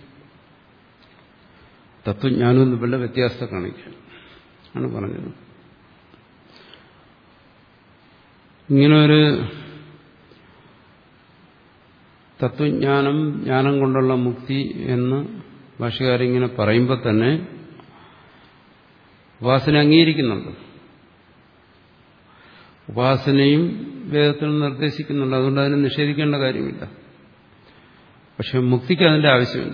തത്വജ്ഞാനവും തമ്മിലുള്ള വ്യത്യാസത്തെ കാണിക്കാൻ ആണ് പറഞ്ഞത് ഇങ്ങനൊരു തത്വജ്ഞാനം ജ്ഞാനം കൊണ്ടുള്ള മുക്തി എന്ന് ഭാഷകാരിങ്ങനെ പറയുമ്പോൾ തന്നെ ഉപാസന അംഗീകരിക്കുന്നുണ്ട് ഉപാസനയും വേദത്തിൽ നിർദ്ദേശിക്കുന്നുണ്ട് അതുകൊണ്ട് അതിനെ നിഷേധിക്കേണ്ട കാര്യമില്ല പക്ഷെ മുക്തിക്ക് അതിന്റെ ആവശ്യമില്ല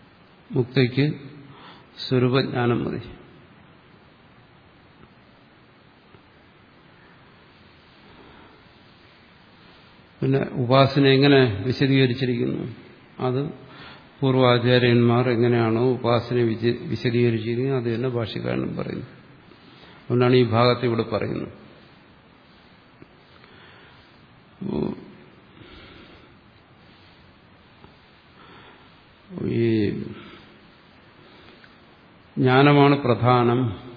മുക്തിക്ക് സ്വരൂപജ്ഞാനം മതി പിന്നെ ഉപാസന എങ്ങനെ വിശദീകരിച്ചിരിക്കുന്നു അത് പൂർവാചാര്യന്മാർ എങ്ങനെയാണോ ഉപാസന വിശദീകരിച്ചിരിക്കുന്നത് അത് തന്നെ ഭാഷകാരനും പറയുന്നു അതുകൊണ്ടാണ് ഈ ഭാഗത്ത് ഇവിടെ പറയുന്നത് ഈ ജ്ഞാനമാണ് പ്രധാനം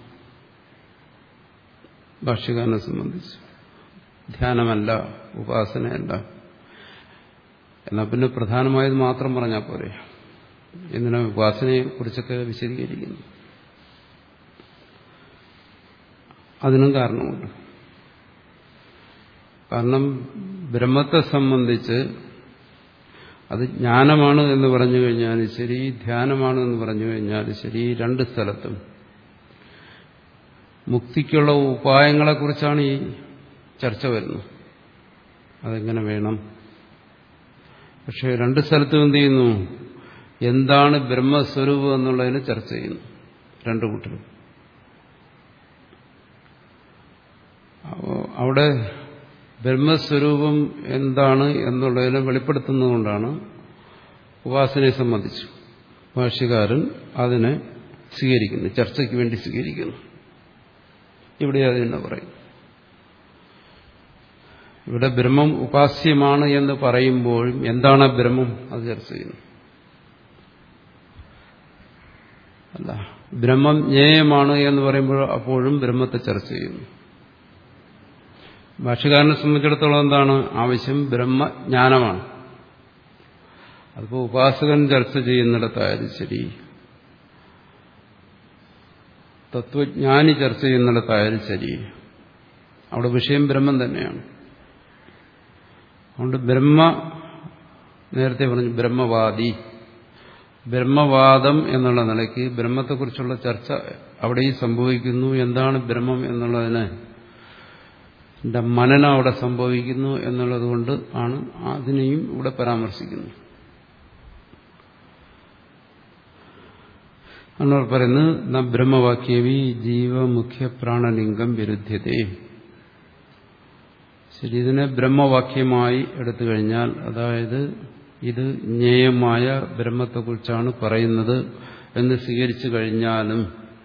ഭാഷ്യകാരനെ സംബന്ധിച്ച് ധ്യാനമല്ല ഉപാസനയല്ല എന്നാൽ പിന്നെ പ്രധാനമായത് മാത്രം പറഞ്ഞാൽ പോരെ എന്തിനാ ഉപാസനയെ കുറിച്ചൊക്കെ വിശദീകരിക്കുന്നു അതിനും കാരണമുണ്ട് കാരണം ബ്രഹ്മത്തെ സംബന്ധിച്ച് അത് ജ്ഞാനമാണ് എന്ന് പറഞ്ഞു കഴിഞ്ഞാൽ ശരി ധ്യാനമാണ് എന്ന് പറഞ്ഞു കഴിഞ്ഞാൽ ശരി രണ്ട് സ്ഥലത്തും മുക്തിക്കുള്ള ഉപായങ്ങളെക്കുറിച്ചാണ് ഈ ചർച്ച വരുന്നത് അതെങ്ങനെ വേണം പക്ഷെ രണ്ട് സ്ഥലത്തും എന്ത് ചെയ്യുന്നു എന്താണ് ബ്രഹ്മസ്വരൂപം എന്നുള്ളതിന് ചർച്ച ചെയ്യുന്നു രണ്ടു കൂട്ടരും അവിടെ ബ്രഹ്മസ്വരൂപം എന്താണ് എന്നുള്ളതിനെ വെളിപ്പെടുത്തുന്നതുകൊണ്ടാണ് ഉപാസനയെ സംബന്ധിച്ചു ഭാഷ്യകാരൻ അതിനെ സ്വീകരിക്കുന്നു ചർച്ചയ്ക്ക് വേണ്ടി സ്വീകരിക്കുന്നു ഇവിടെ അത് തന്നെ പറയും ഇവിടെ ബ്രഹ്മം ഉപാസ്യമാണ് എന്ന് പറയുമ്പോഴും എന്താണ് ബ്രഹ്മം അത് ചർച്ച ചെയ്യുന്നു അല്ല ബ്രഹ്മം ജ്ഞേയമാണ് എന്ന് പറയുമ്പോൾ അപ്പോഴും ബ്രഹ്മത്തെ ചർച്ച ചെയ്യുന്നു ഭാഷകാരനെ സംബന്ധിച്ചിടത്തോളം എന്താണ് ആവശ്യം ബ്രഹ്മജ്ഞാനമാണ് അതിപ്പോൾ ഉപാസകൻ ചർച്ച ചെയ്യുന്നിടത്തായാലും ശരി തത്വജ്ഞാനി ചർച്ച ചെയ്യുന്നിടത്തായാലും ശരി അവിടെ വിഷയം ബ്രഹ്മം തന്നെയാണ് അതുകൊണ്ട് ബ്രഹ്മ നേരത്തെ പറഞ്ഞു ബ്രഹ്മവാദി ബ്രഹ്മവാദം എന്നുള്ള നിലയ്ക്ക് ബ്രഹ്മത്തെക്കുറിച്ചുള്ള ചർച്ച അവിടെയും സംഭവിക്കുന്നു എന്താണ് ബ്രഹ്മം എന്നുള്ളതിന് മനനം അവിടെ സംഭവിക്കുന്നു എന്നുള്ളത് കൊണ്ട് ആണ് അതിനെയും ഇവിടെ പരാമർശിക്കുന്നത് എന്നവർ പറയുന്നത് ന ബ്രഹ്മവാക്യവി ജീവമുഖ്യ പ്രാണലിംഗം വിരുദ്ധ്യതേ ശരി ഇതിനെ ബ്രഹ്മവാക്യമായി എടുത്തു കഴിഞ്ഞാൽ അതായത് ഇത് ജ്ഞേയമായ ബ്രഹ്മത്തെക്കുറിച്ചാണ് പറയുന്നത് എന്ന് സ്വീകരിച്ചു കഴിഞ്ഞാലും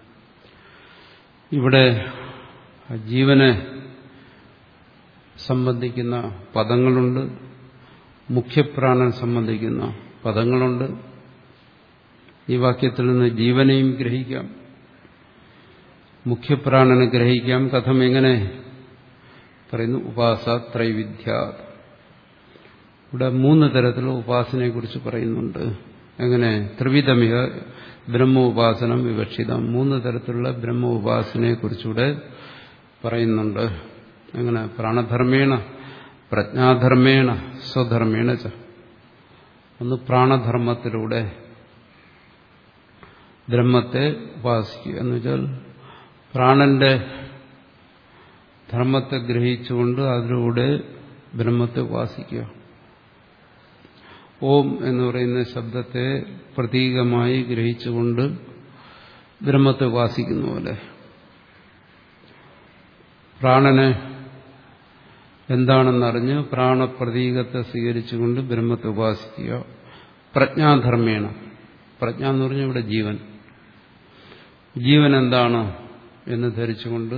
ഇവിടെ ജീവനെ സംബന്ധിക്കുന്ന പദങ്ങളുണ്ട് മുഖ്യപ്രാണൻ സംബന്ധിക്കുന്ന പദങ്ങളുണ്ട് ഈ വാക്യത്തിൽ നിന്ന് ജീവനെയും ഗ്രഹിക്കാം മുഖ്യപ്രാണനെ ഗ്രഹിക്കാം കഥം എങ്ങനെ പറയുന്നു ഉപാസ ത്രൈവിധ്യ ഇവിടെ മൂന്ന് തരത്തിലുള്ള ഉപാസനയെക്കുറിച്ച് പറയുന്നുണ്ട് എങ്ങനെ ത്രിവിധമിക ബ്രഹ്മ ഉപാസനം വിവക്ഷിതം മൂന്ന് തരത്തിലുള്ള ബ്രഹ്മ ഉപാസനയെക്കുറിച്ചുകൂടെ പറയുന്നുണ്ട് എങ്ങനെ പ്രാണധർമ്മേണ പ്രജ്ഞാധർമ്മേണ സ്വധർമ്മേണ ച ഒന്ന് പ്രാണധർമ്മത്തിലൂടെ ബ്രഹ്മത്തെ ഉപാസിക്കുക എന്ന് വെച്ചാൽ പ്രാണന്റെ ധർമ്മത്തെ ഗ്രഹിച്ചുകൊണ്ട് അതിലൂടെ ബ്രഹ്മത്തെ ഉപാസിക്കുക ഓം എന്ന് പറയുന്ന ശബ്ദത്തെ പ്രതീകമായി ഗ്രഹിച്ചുകൊണ്ട് ബ്രഹ്മത്തെ ഉപാസിക്കുന്ന പോലെ പ്രാണനെ എന്താണെന്നറിഞ്ഞ് പ്രാണപ്രതീകത്തെ സ്വീകരിച്ചുകൊണ്ട് ബ്രഹ്മത്തെ ഉപാസിക്കുക പ്രജ്ഞാധർമ്മേണ പ്രജ്ഞ എന്ന് പറഞ്ഞാൽ ഇവിടെ ജീവൻ ജീവൻ എന്താണ് എന്ന് ധരിച്ചുകൊണ്ട്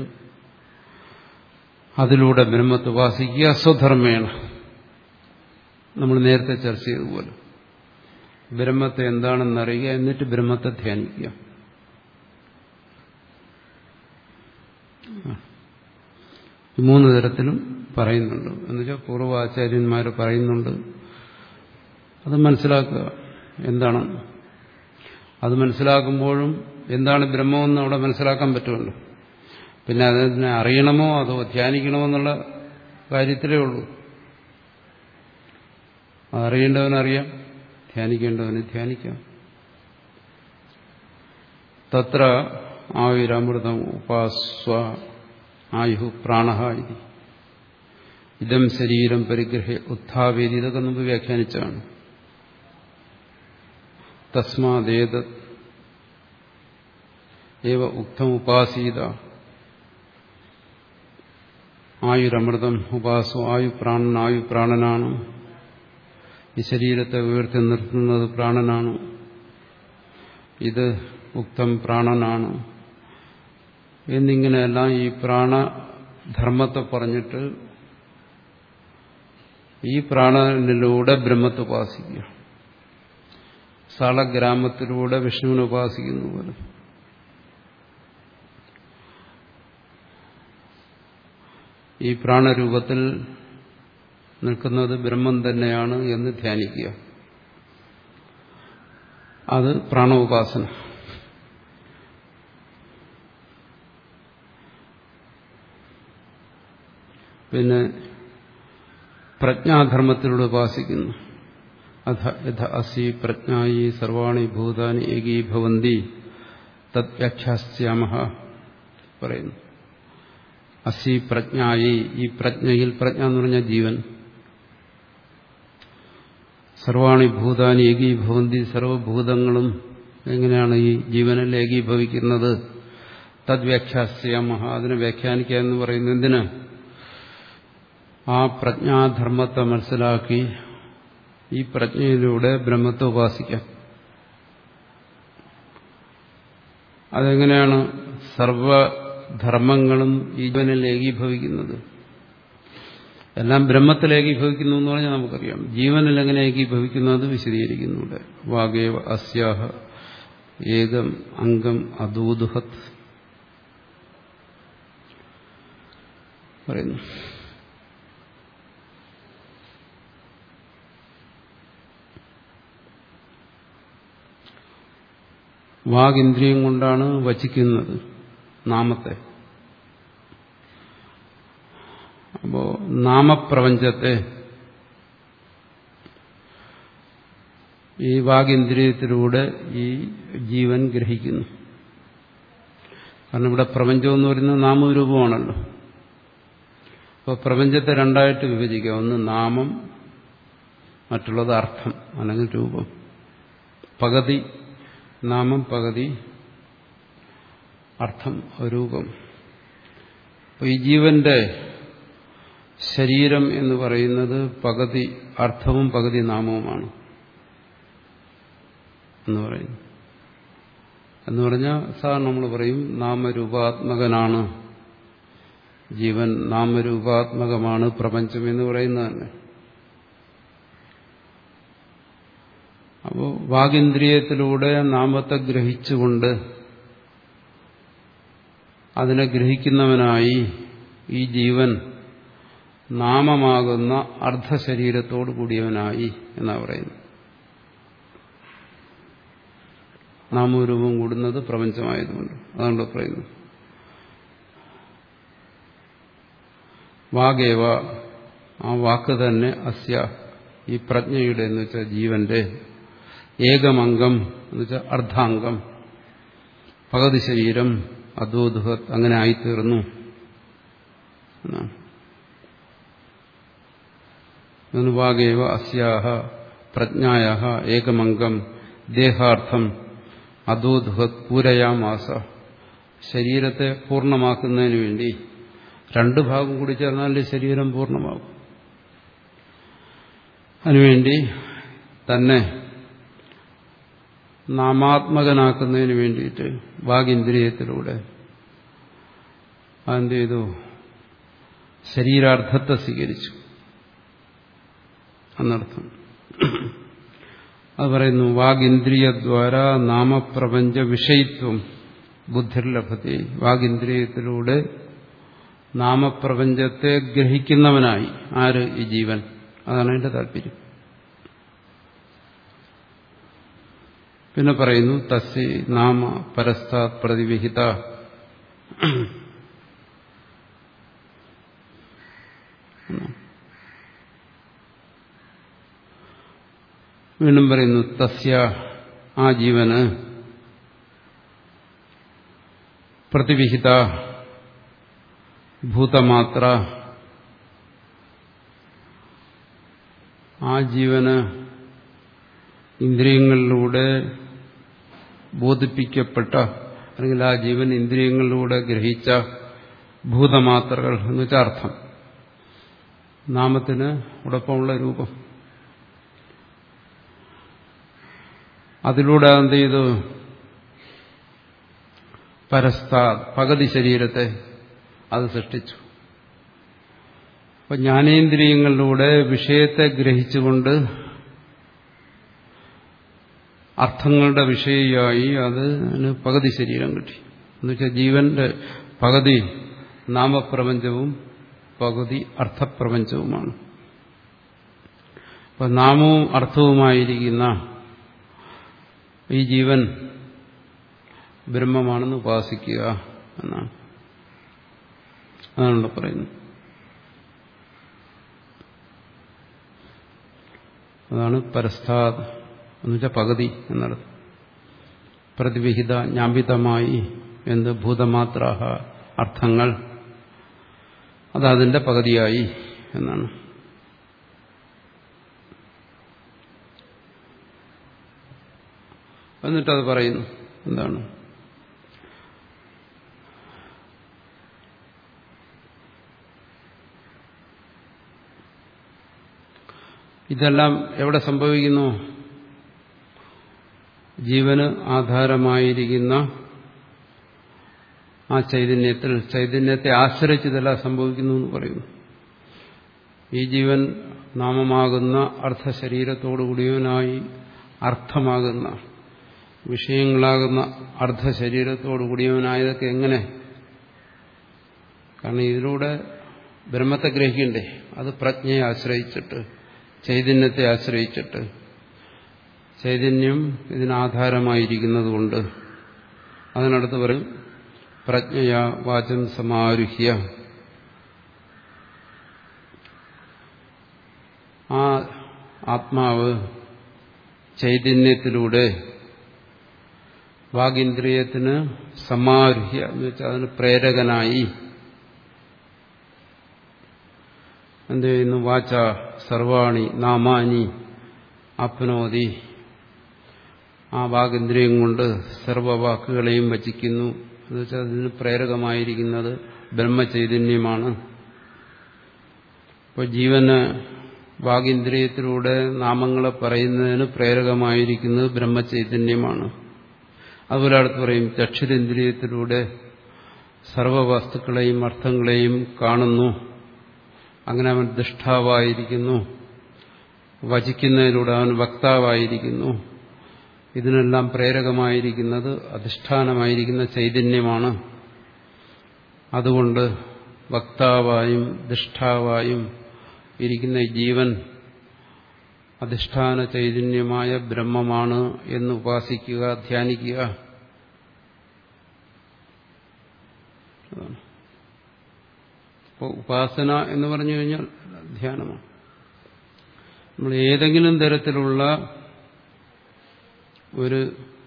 അതിലൂടെ ബ്രഹ്മത്തെ ഉപാസിക്കുക സ്വധർമ്മേണ നമ്മൾ നേരത്തെ ചർച്ച ചെയ്തതുപോലെ ബ്രഹ്മത്തെ എന്താണെന്നറിയുക എന്നിട്ട് ബ്രഹ്മത്തെ ധ്യാനിക്കുക ഈ മൂന്ന് തരത്തിലും പറയുന്നുണ്ട് എന്നുവെച്ചാൽ പൂർവാചാര്യന്മാർ പറയുന്നുണ്ട് അത് മനസ്സിലാക്കുക എന്താണ് അത് മനസ്സിലാക്കുമ്പോഴും എന്താണ് ബ്രഹ്മമെന്ന് അവിടെ മനസ്സിലാക്കാൻ പറ്റുമല്ലോ പിന്നെ അതിനെ അറിയണമോ അതോ ധ്യാനിക്കണമോ എന്നുള്ള കാര്യത്തിലേ ഉള്ളൂ അറിയേണ്ടവനറിയാം ധ്യാനിക്കേണ്ടവന് ധ്യാനിക്കാം തത്ര ആയുരമൃതം ഉപാസ്വ ആയു പ്രാണ ഇതി ഇതം ശരീരം പരിഗ്രഹ ഉത്ഥാവേദി ഇതൊക്കെ മുമ്പ് വ്യാഖ്യാനിച്ചാണ് തസ്മാദേത ഏവ ഉക്തം ഉപാസീത ആയുരമൃതം ഉപാസു ആയു പ്രാണൻ ആയു പ്രാണനാണ് ഈ ശരീരത്തെ ഉയർത്തി നിർത്തുന്നത് പ്രാണനാണ് ഇത് ഉക്തം പ്രാണനാണ് എന്നിങ്ങനെയെല്ലാം ഈ പ്രാണധർമ്മത്തെ പറഞ്ഞിട്ട് ഈ പ്രാണനിലൂടെ ബ്രഹ്മത്തെ ഉപാസിക്കുക സാളഗ്രാമത്തിലൂടെ വിഷ്ണുവിനെ ഉപാസിക്കുന്നു പോലെ ഈ പ്രാണരൂപത്തിൽ നിൽക്കുന്നത് ബ്രഹ്മം തന്നെയാണ് എന്ന് ധ്യാനിക്കുക അത് പ്രാണോപാസന പിന്നെ പ്രജ്ഞാധർമ്മത്തിലൂടെ ഉപാസിക്കുന്നു അധ യഥ അസി പ്രജ്ഞായി സർവാണി ഭൂതാനി ഏകീഭവന്തി തത് വ്യാഖ്യാസ്യാമ പറയുന്നു അസി പ്രജ്ഞായി ഈ പ്രജ്ഞയിൽ പ്രജ്ഞ എന്ന് പറഞ്ഞ ജീവൻ സർവാണി ഭൂതാനി ഏകീഭവന്തി സർവഭൂതങ്ങളും എങ്ങനെയാണ് ഈ ജീവനിൽ ഏകീഭവിക്കുന്നത് തദ്വ്യാഖ്യാസ്യാമ അതിനെ വ്യാഖ്യാനിക്കുക എന്ന് പറയുന്നത് എന്തിന് ആ പ്രജ്ഞാധർമ്മത്തെ മനസ്സിലാക്കി ഈ പ്രജ്ഞയിലൂടെ ബ്രഹ്മത്തെ ഉപാസിക്കാം അതെങ്ങനെയാണ് സർവധർമ്മങ്ങളും ഈവനിൽ ഏകീഭവിക്കുന്നത് എല്ലാം ബ്രഹ്മത്തിൽ ഏകീഭവിക്കുന്നു എന്ന് പറഞ്ഞാൽ നമുക്കറിയാം ജീവനിൽ എങ്ങനെ ഏകീഭവിക്കുന്നു അത് വിശദീകരിക്കുന്നുണ്ട് വാഗേവ അസ്യാഹ ഏകം അംഗം അദൂതുഹത് പറയുന്നു വാഗിന്ദ്രിയം കൊണ്ടാണ് വച്ചിക്കുന്നത് നാമത്തെ അപ്പോ നാമപ്രപഞ്ചത്തെ ഈ വാഗിന്ദ്രിയത്തിലൂടെ ഈ ജീവൻ ഗ്രഹിക്കുന്നു കാരണം ഇവിടെ പ്രപഞ്ചം എന്ന് പറയുന്നത് നാമരൂപമാണല്ലോ അപ്പോൾ പ്രപഞ്ചത്തെ രണ്ടായിട്ട് വിഭജിക്കാം ഒന്ന് നാമം മറ്റുള്ളത് അർത്ഥം അല്ലെങ്കിൽ രൂപം പകുതി നാമം പകുതി അർത്ഥം രൂപം അപ്പോൾ ഈ ജീവന്റെ ശരീരം എന്ന് പറയുന്നത് പകുതി അർത്ഥവും പകുതി നാമവുമാണ് എന്ന് പറയുന്നു എന്ന് പറഞ്ഞാൽ സാർ നമ്മൾ പറയും നാമരൂപാത്മകനാണ് ജീവൻ നാമരൂപാത്മകമാണ് പ്രപഞ്ചം എന്ന് പറയുന്നത് തന്നെ അപ്പോൾ വാഗിന്ദ്രിയത്തിലൂടെ നാമത്തെ ഗ്രഹിച്ചുകൊണ്ട് അതിനെ ഗ്രഹിക്കുന്നവനായി ഈ ജീവൻ നാമമാകുന്ന അർദ്ധശരീരത്തോടു കൂടിയവനായി എന്നാ പറയുന്നത് നാമരൂപം കൂടുന്നത് പ്രപഞ്ചമായതുകൊണ്ട് അതുകൊണ്ട് പറയുന്നു വാഗേവ ആ വാക്ക് തന്നെ അസ്യ ഈ പ്രജ്ഞയുടെ എന്ന് വെച്ചാൽ ജീവന്റെ ഏകമംഗം എന്ന് വെച്ചാൽ അർദ്ധാംഗം പകുതി ശരീരം അദ്വോതുഹത് അങ്ങനെ ആയിത്തീർന്നു വാഗേവ അസ്യാഹ പ്രജ്ഞായ ഏകമംഗം ദേഹാർത്ഥം അദ്വോതുഹത് പൂരയാമാസ ശരീരത്തെ പൂർണ്ണമാക്കുന്നതിന് വേണ്ടി രണ്ടു ഭാഗം കൂടി ചേർന്നാലേ ശരീരം പൂർണ്ണമാകും അതിനുവേണ്ടി തന്നെ നാമാത്മകനാക്കുന്നതിന് വേണ്ടിയിട്ട് വാഗിന്ദ്രിയത്തിലൂടെ അതെന്ത് ചെയ്തു ശരീരാർത്ഥത്തെ സ്വീകരിച്ചു എന്നർത്ഥം അത് പറയുന്നു വാഗിന്ദ്രിയദ്വാര നാമപ്രപഞ്ച വിഷയിത്വം ബുദ്ധിർ ലഭത്തെ വാഗിന്ദ്രിയത്തിലൂടെ നാമപ്രപഞ്ചത്തെ ഗ്രഹിക്കുന്നവനായി ആര് ഈ ജീവൻ അതാണ് എന്റെ താല്പര്യം പിന്നെ പറയുന്നു തസ്യ നാമ പരസ്ഥാത് പ്രതിവിഹിത വീണ്ടും പറയുന്നു തസ്യ ആ ജീവന് പ്രതിവിഹിത ഭൂതമാത്ര ആ ജീവന് ഇന്ദ്രിയങ്ങളിലൂടെ ബോധിപ്പിക്കപ്പെട്ട അല്ലെങ്കിൽ ആ ജീവൻ ഇന്ദ്രിയങ്ങളിലൂടെ ഗ്രഹിച്ച ഭൂതമാത്രകൾ എന്ന് വെച്ചാൽ അർത്ഥം നാമത്തിന് ഉടപ്പമുള്ള രൂപം അതിലൂടെ എന്ത് ചെയ്തു പരസ്ഥാ പകുതി ശരീരത്തെ അത് സൃഷ്ടിച്ചു അപ്പൊ ജ്ഞാനേന്ദ്രിയങ്ങളിലൂടെ വിഷയത്തെ ഗ്രഹിച്ചുകൊണ്ട് അർത്ഥങ്ങളുടെ വിഷയമായി അതിന് പകുതി ശരീരം കിട്ടി എന്നുവെച്ചാൽ ജീവന്റെ പകുതി നാമപ്രപഞ്ചവും പകുതി അർത്ഥപ്രപഞ്ചവുമാണ് അപ്പൊ നാമവും അർത്ഥവുമായിരിക്കുന്ന ഈ ജീവൻ ബ്രഹ്മമാണെന്ന് ഉപാസിക്കുക എന്നാണ് അതാണ് പറയുന്നത് അതാണ് പരസ്ഥാത് എന്നുവെച്ചാൽ പകുതി എന്നർത്ഥം പ്രതിവിഹിത ജ്ഞാപിതമായി എന്ത് ഭൂതമാത്ര അർത്ഥങ്ങൾ അതതിന്റെ പകുതിയായി എന്നാണ് എന്നിട്ടത് പറയുന്നു എന്താണ് ഇതെല്ലാം എവിടെ സംഭവിക്കുന്നു ജീവന് ആധാരമായിരിക്കുന്ന ആ ചൈതന്യത്തിൽ ചൈതന്യത്തെ ആശ്രയിച്ച് ഇതെല്ലാം സംഭവിക്കുന്നു എന്ന് പറയുന്നു ഈ ജീവൻ നാമമാകുന്ന അർദ്ധശരീരത്തോടുകൂടിയവനായി അർത്ഥമാകുന്ന വിഷയങ്ങളാകുന്ന അർദ്ധശരീരത്തോടുകൂടിയവനായതൊക്കെ എങ്ങനെ കാരണം ഇതിലൂടെ ബ്രഹ്മത്തെ ഗ്രഹിക്കണ്ടേ അത് പ്രജ്ഞയെ ആശ്രയിച്ചിട്ട് ചൈതന്യത്തെ ആശ്രയിച്ചിട്ട് ചൈതന്യം ഇതിനാധാരമായിരിക്കുന്നത് കൊണ്ട് അതിനടുത്ത് പറയും പ്രജ്ഞയ വാചം സമാരുഹ്യ ആ ആത്മാവ് ചൈതന്യത്തിലൂടെ വാഗിന്ദ്രിയത്തിന് സമാരുഹ്യ എന്ന് വെച്ചാൽ അതിന് പ്രേരകനായി എന്ത് ചെയ്യുന്നു വാച സർവാണി നാമാനി അപ്നോതി ആ വാഗിന്ദ്രിയം കൊണ്ട് സർവവാക്കുകളെയും വചിക്കുന്നു എന്ന് വെച്ചാൽ അതിന് പ്രേരകമായിരിക്കുന്നത് ബ്രഹ്മചൈതന്യമാണ് ഇപ്പോൾ ജീവന് വാഗിന്ദ്രിയത്തിലൂടെ നാമങ്ങളെ പറയുന്നതിന് പ്രേരകമായിരിക്കുന്നത് ബ്രഹ്മചൈതന്യമാണ് അതുപോലെ അടുത്ത് പറയും ചക്ഷുരേന്ദ്രിയത്തിലൂടെ സർവവസ്തുക്കളെയും അർത്ഥങ്ങളെയും കാണുന്നു അങ്ങനെ അവൻ ദുഷ്ടാവായിരിക്കുന്നു വചിക്കുന്നതിലൂടെ അവൻ വക്താവായിരിക്കുന്നു ഇതിനെല്ലാം പ്രേരകമായിരിക്കുന്നത് അധിഷ്ഠാനമായിരിക്കുന്ന ചൈതന്യമാണ് അതുകൊണ്ട് വക്താവായും ദുഷ്ടാവായും ഇരിക്കുന്ന ഈ ജീവൻ അധിഷ്ഠാന ചൈതന്യമായ ബ്രഹ്മമാണ് എന്ന് ഉപാസിക്കുക ധ്യാനിക്കുക അപ്പോൾ ഉപാസന എന്ന് പറഞ്ഞു കഴിഞ്ഞാൽ ധ്യാനമാണ് നമ്മൾ ഏതെങ്കിലും തരത്തിലുള്ള ഒരു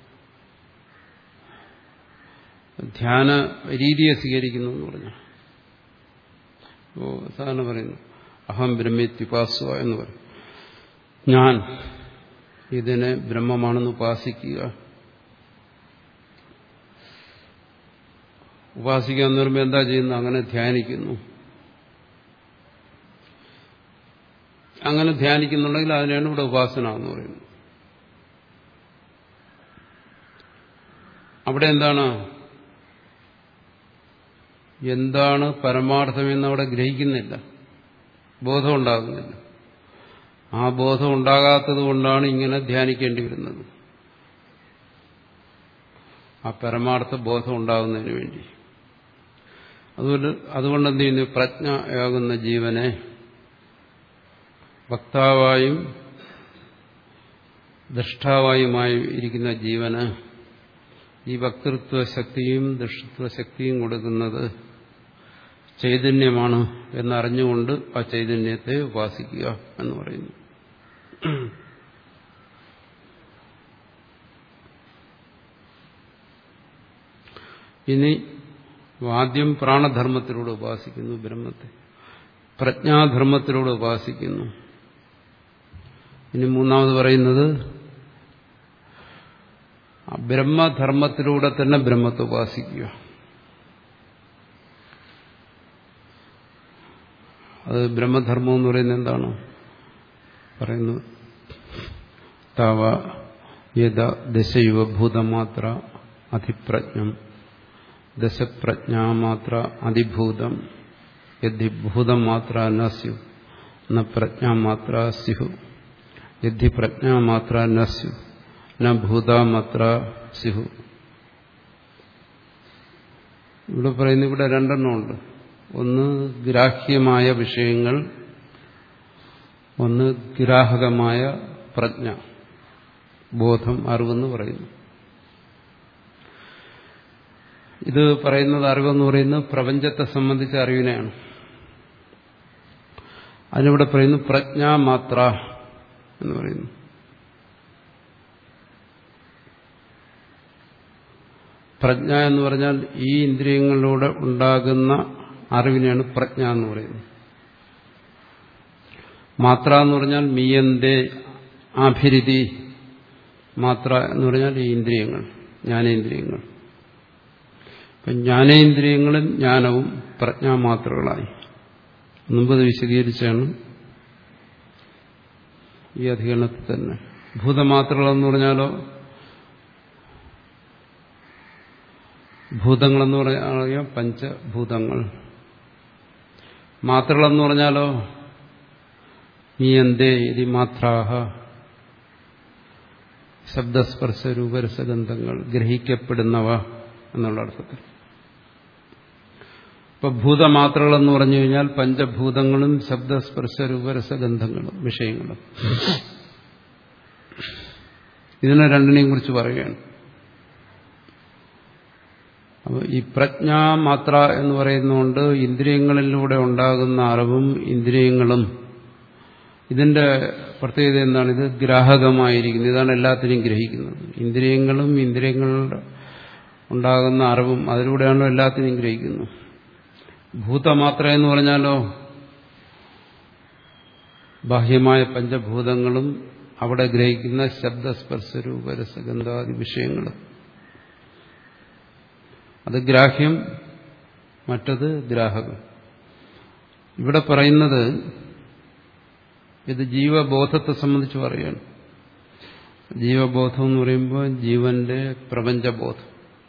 ധ്യാന രീതിയെ സ്വീകരിക്കുന്നു എന്ന് പറഞ്ഞു അപ്പോൾ സാധാരണ പറയുന്നു അഹം ബ്രഹ്മിത്യുപാസുക എന്ന് പറയും ഞാൻ ഇതിനെ ബ്രഹ്മമാണെന്ന് ഉപാസിക്കുക ഉപാസിക്കുക എന്ന് പറയുമ്പോൾ എന്താ ചെയ്യുന്നത് അങ്ങനെ ധ്യാനിക്കുന്നു അങ്ങനെ ധ്യാനിക്കുന്നുണ്ടെങ്കിൽ അതിനാണ് ഇവിടെ ഉപാസന എന്ന് പറയുന്നത് അവിടെ എന്താണ് എന്താണ് പരമാർത്ഥമെന്ന് അവിടെ ഗ്രഹിക്കുന്നില്ല ബോധം ഉണ്ടാകുന്നില്ല ആ ബോധം ഉണ്ടാകാത്തത് കൊണ്ടാണ് ഇങ്ങനെ ധ്യാനിക്കേണ്ടി വരുന്നത് ആ പരമാർത്ഥ ബോധം ഉണ്ടാകുന്നതിന് വേണ്ടി അതുകൊണ്ട് അതുകൊണ്ട് എന്ത് ചെയ്യുന്നു പ്രജ്ഞയാകുന്ന ജീവനെ വക്താവായും ദൃഷ്ടാവായുമായി ഇരിക്കുന്ന ജീവന് ഈ വക്തൃത്വ ശക്തിയും ദൃഷ്ടത്വ ശക്തിയും കൊടുക്കുന്നത് ചൈതന്യമാണ് എന്നറിഞ്ഞുകൊണ്ട് ആ ചൈതന്യത്തെ ഉപാസിക്കുക എന്ന് പറയുന്നു ഇനി ആദ്യം പ്രാണധർമ്മത്തിലൂടെ ഉപാസിക്കുന്നു ബ്രഹ്മത്തെ പ്രജ്ഞാധർമ്മത്തിലൂടെ ഉപാസിക്കുന്നു ഇനി മൂന്നാമത് പറയുന്നത് ബ്രഹ്മധർമ്മത്തിലൂടെ തന്നെ ബ്രഹ്മത്തെ ഉപാസിക്കുക അത് ബ്രഹ്മധർമ്മം എന്ന് പറയുന്നത് എന്താണ് പറയുന്നു താവ യഥ ദശയുവഭൂതമാത്ര അധിപ്രജ്ഞം ദശപ്രജ്ഞാമാത്ര അതിഭൂതം യദ്ധി ഭൂതം മാത്ര ന സ്യു ന പ്രജ്ഞാമാത്ര സ്യു യദ്ധി പ്രജ്ഞാമാത്ര ന സ്യു ന ഭൂതാമാത്ര സ്യു ഇവിടെ പറയുന്ന ഇവിടെ രണ്ടെണ്ണമുണ്ട് ഒന്ന് ഗ്രാഹ്യമായ വിഷയങ്ങൾ ഒന്ന് ഗ്രാഹകമായ പ്രജ്ഞ ബോധം അറിവെന്ന് പറയുന്നു ഇത് പറയുന്നത് അറിവെന്ന് പറയുന്നത് പ്രപഞ്ചത്തെ സംബന്ധിച്ച അറിവിനെയാണ് അതിനിവിടെ പറയുന്നു പ്രജ്ഞാമാത്ര എന്ന് പറയുന്നു പ്രജ്ഞ എന്ന് പറഞ്ഞാൽ ഈ ഇന്ദ്രിയങ്ങളിലൂടെ ഉണ്ടാകുന്ന അറിവിനെയാണ് പ്രജ്ഞ എന്ന് പറയുന്നത് മാത്ര എന്ന് പറഞ്ഞാൽ മീയന്തേ ആഭിരിതി മാത്ര എന്ന് പറഞ്ഞാൽ ഈ ഇന്ദ്രിയങ്ങൾ ജ്ഞാനേന്ദ്രിയങ്ങൾ അപ്പം ജ്ഞാനേന്ദ്രിയങ്ങളും ജ്ഞാനവും പ്രജ്ഞാമാത്രകളായി മുമ്പ് ഇത് വിശദീകരിച്ചാണ് ഈ അധികരണത്തിൽ തന്നെ ഭൂതമാത്രകളെന്ന് പറഞ്ഞാലോ ഭൂതങ്ങളെന്ന് പറഞ്ഞാൽ പഞ്ചഭൂതങ്ങൾ മാത്രകളെന്ന് പറഞ്ഞാലോ നീയന്തേ ഇതി മാത്രാഹ ശബ്ദസ്പർശ രൂപരസഗന്ധങ്ങൾ ഗ്രഹിക്കപ്പെടുന്നവ എന്നുള്ള അർത്ഥത്തിൽ ഇപ്പൊ ഭൂതമാത്രകളെന്ന് പറഞ്ഞു കഴിഞ്ഞാൽ പഞ്ചഭൂതങ്ങളും ശബ്ദസ്പർശ രൂപരസഗന്ധങ്ങളും വിഷയങ്ങളും ഇതിനെ രണ്ടിനെയും കുറിച്ച് പറയുകയാണ് അപ്പോൾ ഈ പ്രജ്ഞാമാത്ര എന്ന് പറയുന്നതുകൊണ്ട് ഇന്ദ്രിയങ്ങളിലൂടെ ഉണ്ടാകുന്ന അറിവും ഇന്ദ്രിയങ്ങളും ഇതിന്റെ പ്രത്യേകത എന്താണ് ഇത് ഗ്രാഹകമായിരിക്കുന്നത് ഇതാണ് എല്ലാത്തിനെയും ഗ്രഹിക്കുന്നത് ഇന്ദ്രിയങ്ങളും ഇന്ദ്രിയങ്ങളുടെ ഉണ്ടാകുന്ന അറിവും അതിലൂടെയാണോ എല്ലാത്തിനെയും ഗ്രഹിക്കുന്നത് ഭൂതമാത്ര എന്ന് പറഞ്ഞാലോ ബാഹ്യമായ പഞ്ചഭൂതങ്ങളും അവിടെ ഗ്രഹിക്കുന്ന ശബ്ദസ്പർശ രൂപരസഗന്ധാദി വിഷയങ്ങളും അത് ഗ്രാഹ്യം മറ്റത് ഗ്രാഹകം ഇവിടെ പറയുന്നത് ഇത് ജീവബോധത്തെ സംബന്ധിച്ച് പറയുകയാണ് ജീവബോധം എന്ന് പറയുമ്പോൾ ജീവന്റെ പ്രപഞ്ചബോധം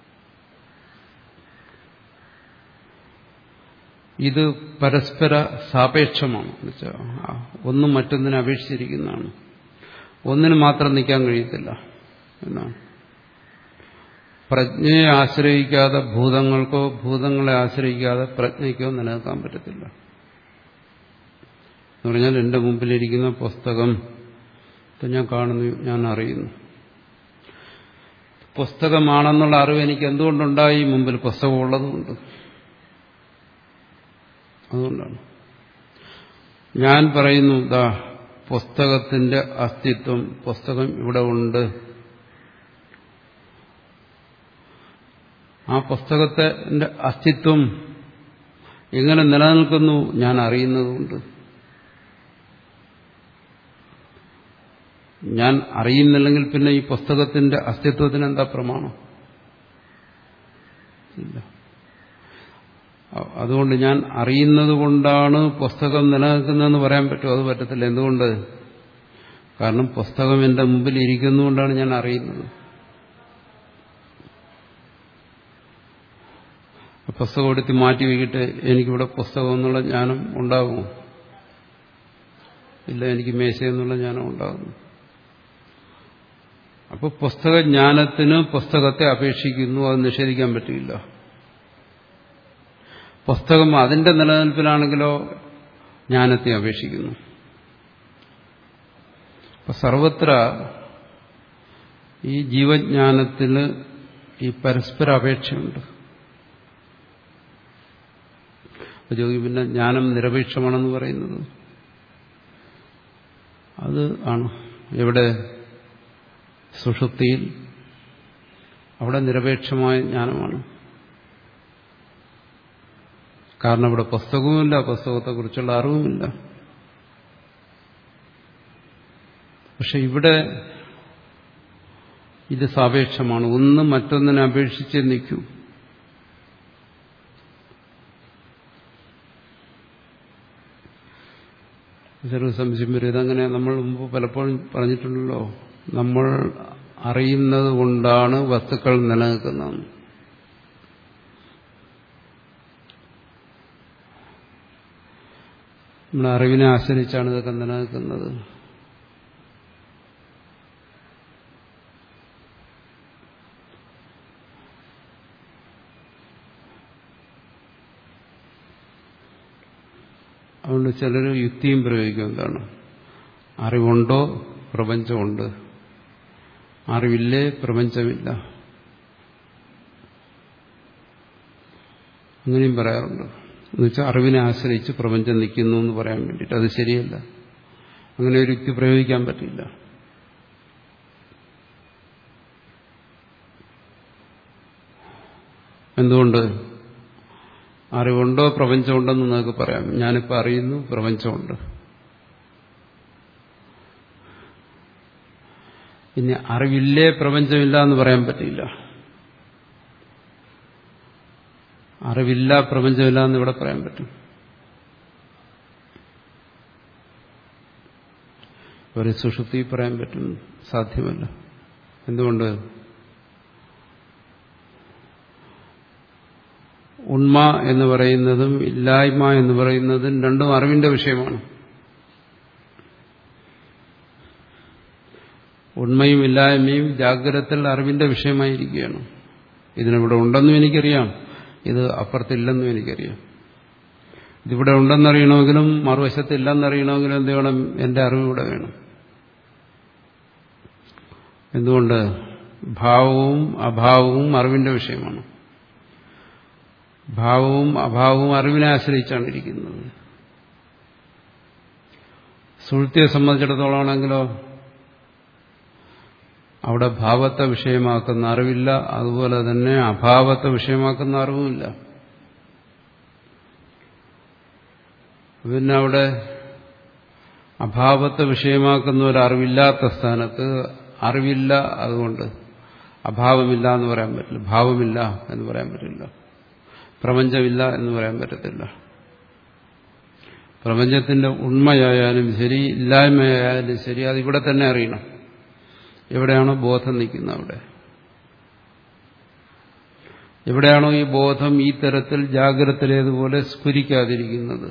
ഇത് പരസ്പര സാപേക്ഷമാണ് എന്നുവെച്ചാൽ ഒന്നും മറ്റൊന്നിനെ അപേക്ഷിച്ചിരിക്കുന്നതാണ് ഒന്നിന് മാത്രം നിൽക്കാൻ കഴിയത്തില്ല എന്നാണ് പ്രജ്ഞയെ ആശ്രയിക്കാതെ ഭൂതങ്ങൾക്കോ ഭൂതങ്ങളെ ആശ്രയിക്കാതെ പ്രജ്ഞയ്ക്കോ നിലനിൽക്കാൻ പറ്റത്തില്ല എന്ന് പറഞ്ഞാൽ എൻ്റെ മുമ്പിലിരിക്കുന്ന പുസ്തകം ഇപ്പം ഞാൻ കാണുന്നു ഞാൻ അറിയുന്നു പുസ്തകമാണെന്നുള്ള അറിവ് എനിക്ക് എന്തുകൊണ്ടുണ്ടായി മുമ്പിൽ പുസ്തകം ഉള്ളതുകൊണ്ട് അതുകൊണ്ടാണ് ഞാൻ പറയുന്നു ദാ പുസ്തകത്തിന്റെ അസ്തിത്വം പുസ്തകം ഇവിടെ ഉണ്ട് ആ പുസ്തകത്തിന്റെ അസ്തിത്വം എങ്ങനെ നിലനിൽക്കുന്നു ഞാൻ അറിയുന്നതുകൊണ്ട് ഞാൻ അറിയുന്നില്ലെങ്കിൽ പിന്നെ ഈ പുസ്തകത്തിന്റെ അസ്തിത്വത്തിന് എന്താ പ്രമാണം ഇല്ല അതുകൊണ്ട് ഞാൻ അറിയുന്നത് കൊണ്ടാണ് പുസ്തകം നിലനിൽക്കുന്നതെന്ന് പറയാൻ പറ്റുമോ അത് പറ്റത്തില്ല എന്തുകൊണ്ട് കാരണം പുസ്തകം എന്റെ മുമ്പിൽ ഇരിക്കുന്നതുകൊണ്ടാണ് ഞാൻ അറിയുന്നത് പുസ്തകം എടുത്ത് മാറ്റി വയ്ക്കിട്ട് എനിക്കിവിടെ പുസ്തകം എന്നുള്ള ജ്ഞാനം ഉണ്ടാകുമോ ഇല്ല എനിക്ക് മേശ എന്നുള്ള ജ്ഞാനം ഉണ്ടാകുന്നു അപ്പോൾ പുസ്തകജ്ഞാനത്തിന് പുസ്തകത്തെ അപേക്ഷിക്കുന്നു അത് നിഷേധിക്കാൻ പറ്റില്ല പുസ്തകം അതിന്റെ നിലനിൽപ്പിലാണെങ്കിലോ ജ്ഞാനത്തെ അപേക്ഷിക്കുന്നു അപ്പൊ സർവത്ര ഈ ജീവജ്ഞാനത്തിന് ഈ പരസ്പര അപേക്ഷയുണ്ട് അപ്പൊ ചോദിക്കും പിന്നെ ജ്ഞാനം നിരപേക്ഷമാണെന്ന് പറയുന്നത് അത് ആണ് എവിടെ സുഷുപ്തിയിൽ അവിടെ നിരപേക്ഷമായ ജ്ഞാനമാണ് കാരണം ഇവിടെ പുസ്തകവുമില്ല പുസ്തകത്തെക്കുറിച്ചുള്ള അറിവുമില്ല പക്ഷെ ഇവിടെ ഇത് സാപേക്ഷമാണ് ഒന്ന് മറ്റൊന്നിനെ അപേക്ഷിച്ച് നിൽക്കൂ ചെറിയ സംശയം വരും ഇതങ്ങനെ നമ്മൾ മുമ്പ് പലപ്പോഴും പറഞ്ഞിട്ടുണ്ടല്ലോ നമ്മൾ അറിയുന്നത് കൊണ്ടാണ് വസ്തുക്കൾ നിലനിൽക്കുന്നത് നമ്മുടെ അറിവിനെ ആശ്രയിച്ചാണ് ഇതൊക്കെ നിലനിൽക്കുന്നത് അതുകൊണ്ട് ചിലർ യുക്തിയും പ്രയോഗിക്കും എന്താണ് അറിവുണ്ടോ പ്രപഞ്ചമുണ്ട് അറിവില്ലേ പ്രപഞ്ചമില്ല അങ്ങനെയും പറയാറുണ്ട് എന്നുവെച്ചാൽ അറിവിനെ ആശ്രയിച്ച് പ്രപഞ്ചം നിൽക്കുന്നു എന്ന് പറയാൻ വേണ്ടിയിട്ട് അത് ശരിയല്ല അങ്ങനെ ഒരു യുക്തി പ്രയോഗിക്കാൻ പറ്റില്ല എന്തുകൊണ്ട് അറിവുണ്ടോ പ്രപഞ്ചമുണ്ടെന്ന് നിങ്ങൾക്ക് പറയാം ഞാനിപ്പോൾ അറിയുന്നു പ്രപഞ്ചമുണ്ട് ഇനി അറിവില്ലേ പ്രപഞ്ചമില്ല എന്ന് പറയാൻ പറ്റില്ല അറിവില്ല പ്രപഞ്ചമില്ല എന്ന് ഇവിടെ പറയാൻ പറ്റും ഒരു സുഷുപ്തി പറയാൻ പറ്റും സാധ്യമല്ല എന്തുകൊണ്ട് ഉണ്മ എന്ന് പറയുന്നതും ഇല്ലായ്മ എന്ന് പറയുന്നതും രണ്ടും അറിവിന്റെ വിഷയമാണ് ഉണ്മയും ഇല്ലായ്മയും ജാഗ്രതത്തിൽ അറിവിന്റെ വിഷയമായിരിക്കുകയാണ് ഇതിനിവിടെ ഉണ്ടെന്നും എനിക്കറിയാം ഇത് അപ്പുറത്തില്ലെന്നും എനിക്കറിയാം ഇതിവിടെ ഉണ്ടെന്നറിയണമെങ്കിലും മറുവശത്ത് ഇല്ലെന്നറിയണമെങ്കിലും എന്ത് വേണം എന്റെ അറിവ് ഇവിടെ വേണം എന്തുകൊണ്ട് ഭാവവും അഭാവവും അറിവിന്റെ വിഷയമാണ് ഭാവവും അഭാവവും അറിവിനെ ആശ്രയിച്ചാണ് ഇരിക്കുന്നത് സുഹൃത്തിയെ സംബന്ധിച്ചിടത്തോളമാണെങ്കിലോ അവിടെ ഭാവത്തെ വിഷയമാക്കുന്ന അറിവില്ല അതുപോലെ തന്നെ അഭാവത്തെ വിഷയമാക്കുന്ന അറിവുമില്ല പിന്നെ അവിടെ അഭാവത്തെ വിഷയമാക്കുന്ന ഒരു അറിവില്ലാത്ത സ്ഥാനത്ത് അറിവില്ല അതുകൊണ്ട് അഭാവമില്ല എന്ന് പറയാൻ പറ്റില്ല ഭാവമില്ല എന്ന് പറയാൻ പറ്റില്ല പ്രപഞ്ചമില്ല എന്ന് പറയാൻ പറ്റത്തില്ല പ്രപഞ്ചത്തിന്റെ ഉണ്മയായാലും ശരി ഇല്ലായ്മയായാലും ശരി അതിവിടെ തന്നെ അറിയണം എവിടെയാണോ ബോധം നിൽക്കുന്നത് അവിടെ എവിടെയാണോ ഈ ബോധം ഈ തരത്തിൽ ജാഗ്രതയിലേതുപോലെ സ്ഫുരിക്കാതിരിക്കുന്നത്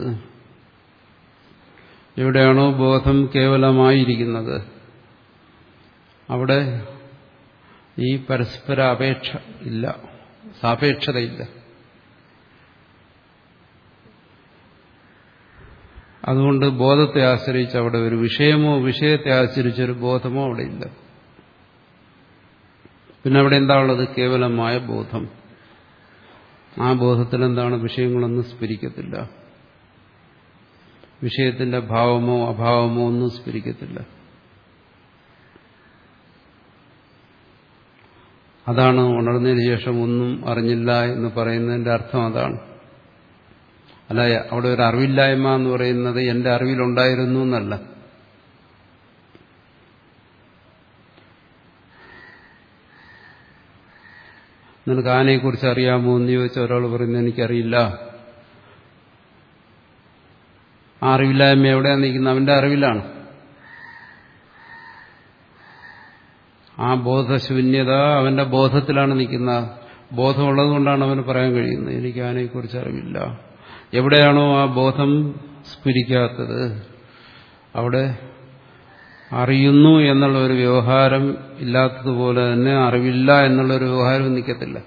എവിടെയാണോ ബോധം കേവലമായിരിക്കുന്നത് അവിടെ ഈ പരസ്പര അപേക്ഷ ഇല്ല സാപേക്ഷതയില്ല അതുകൊണ്ട് ബോധത്തെ ആശ്രയിച്ച് അവിടെ ഒരു വിഷയമോ വിഷയത്തെ ആശ്രയിച്ചൊരു ബോധമോ അവിടെ ഇല്ല പിന്നെ അവിടെ എന്താ ഉള്ളത് കേവലമായ ബോധം ആ ബോധത്തിൽ എന്താണ് വിഷയങ്ങളൊന്നും സ്ഫരിക്കത്തില്ല വിഷയത്തിന്റെ ഭാവമോ അഭാവമോ ഒന്നും സ്ഫരിക്കത്തില്ല അതാണ് ഉണർന്നതിന് ശേഷം ഒന്നും അറിഞ്ഞില്ല എന്ന് പറയുന്നതിന്റെ അർത്ഥം അതാണ് അല്ല അവിടെ ഒരു അറിവില്ലായ്മ എന്ന് പറയുന്നത് എന്റെ അറിവിലുണ്ടായിരുന്നു എന്നല്ല നിനക്ക് ആനയെക്കുറിച്ച് അറിയാമോ എന്ന് ചോദിച്ച ഒരാൾ പറയുന്നത് എനിക്കറിയില്ല ആ അറിവില്ലായ്മ എവിടെയാണ് നിൽക്കുന്നത് അവന്റെ അറിവിലാണ് ആ ബോധശൂന്യത അവന്റെ ബോധത്തിലാണ് നിൽക്കുന്ന ബോധമുള്ളത് കൊണ്ടാണ് അവന് പറയാൻ കഴിയുന്നത് എനിക്ക് ആനയെക്കുറിച്ച് അറിവില്ല എവിടെയാണോ ആ ബോധം സ്ഫുരിക്കാത്തത് അവിടെ അറിയുന്നു എന്നുള്ള ഒരു വ്യവഹാരം ഇല്ലാത്തതുപോലെ തന്നെ അറിവില്ല എന്നുള്ള ഒരു വ്യവഹാരം നിൽക്കത്തില്ല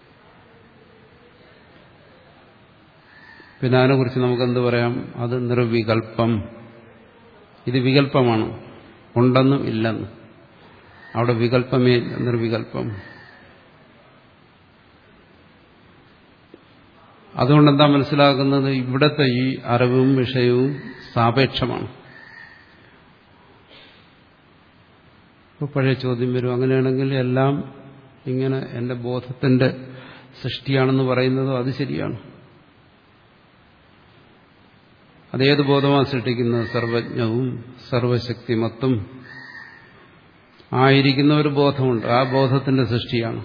പിന്നെ അതിനെക്കുറിച്ച് നമുക്കെന്ത് പറയാം അത് നിർവികൽപ്പം ഇത് വികല്പമാണ് ഉണ്ടെന്നും ഇല്ലെന്നും അവിടെ വികല്പമേ നിർവികല്പം അതുകൊണ്ട് എന്താ മനസ്സിലാക്കുന്നത് ഇവിടത്തെ ഈ അറിവും വിഷയവും സാപേക്ഷമാണ് ഇപ്പോൾ പഴയ ചോദ്യം വരും അങ്ങനെയാണെങ്കിൽ എല്ലാം ഇങ്ങനെ എന്റെ ബോധത്തിന്റെ സൃഷ്ടിയാണെന്ന് പറയുന്നതോ അത് ശരിയാണ് അതേത് ബോധമാണ് സൃഷ്ടിക്കുന്നത് സർവജ്ഞവും സർവശക്തിമത്തും ആയിരിക്കുന്ന ഒരു ബോധമുണ്ട് ആ ബോധത്തിന്റെ സൃഷ്ടിയാണ്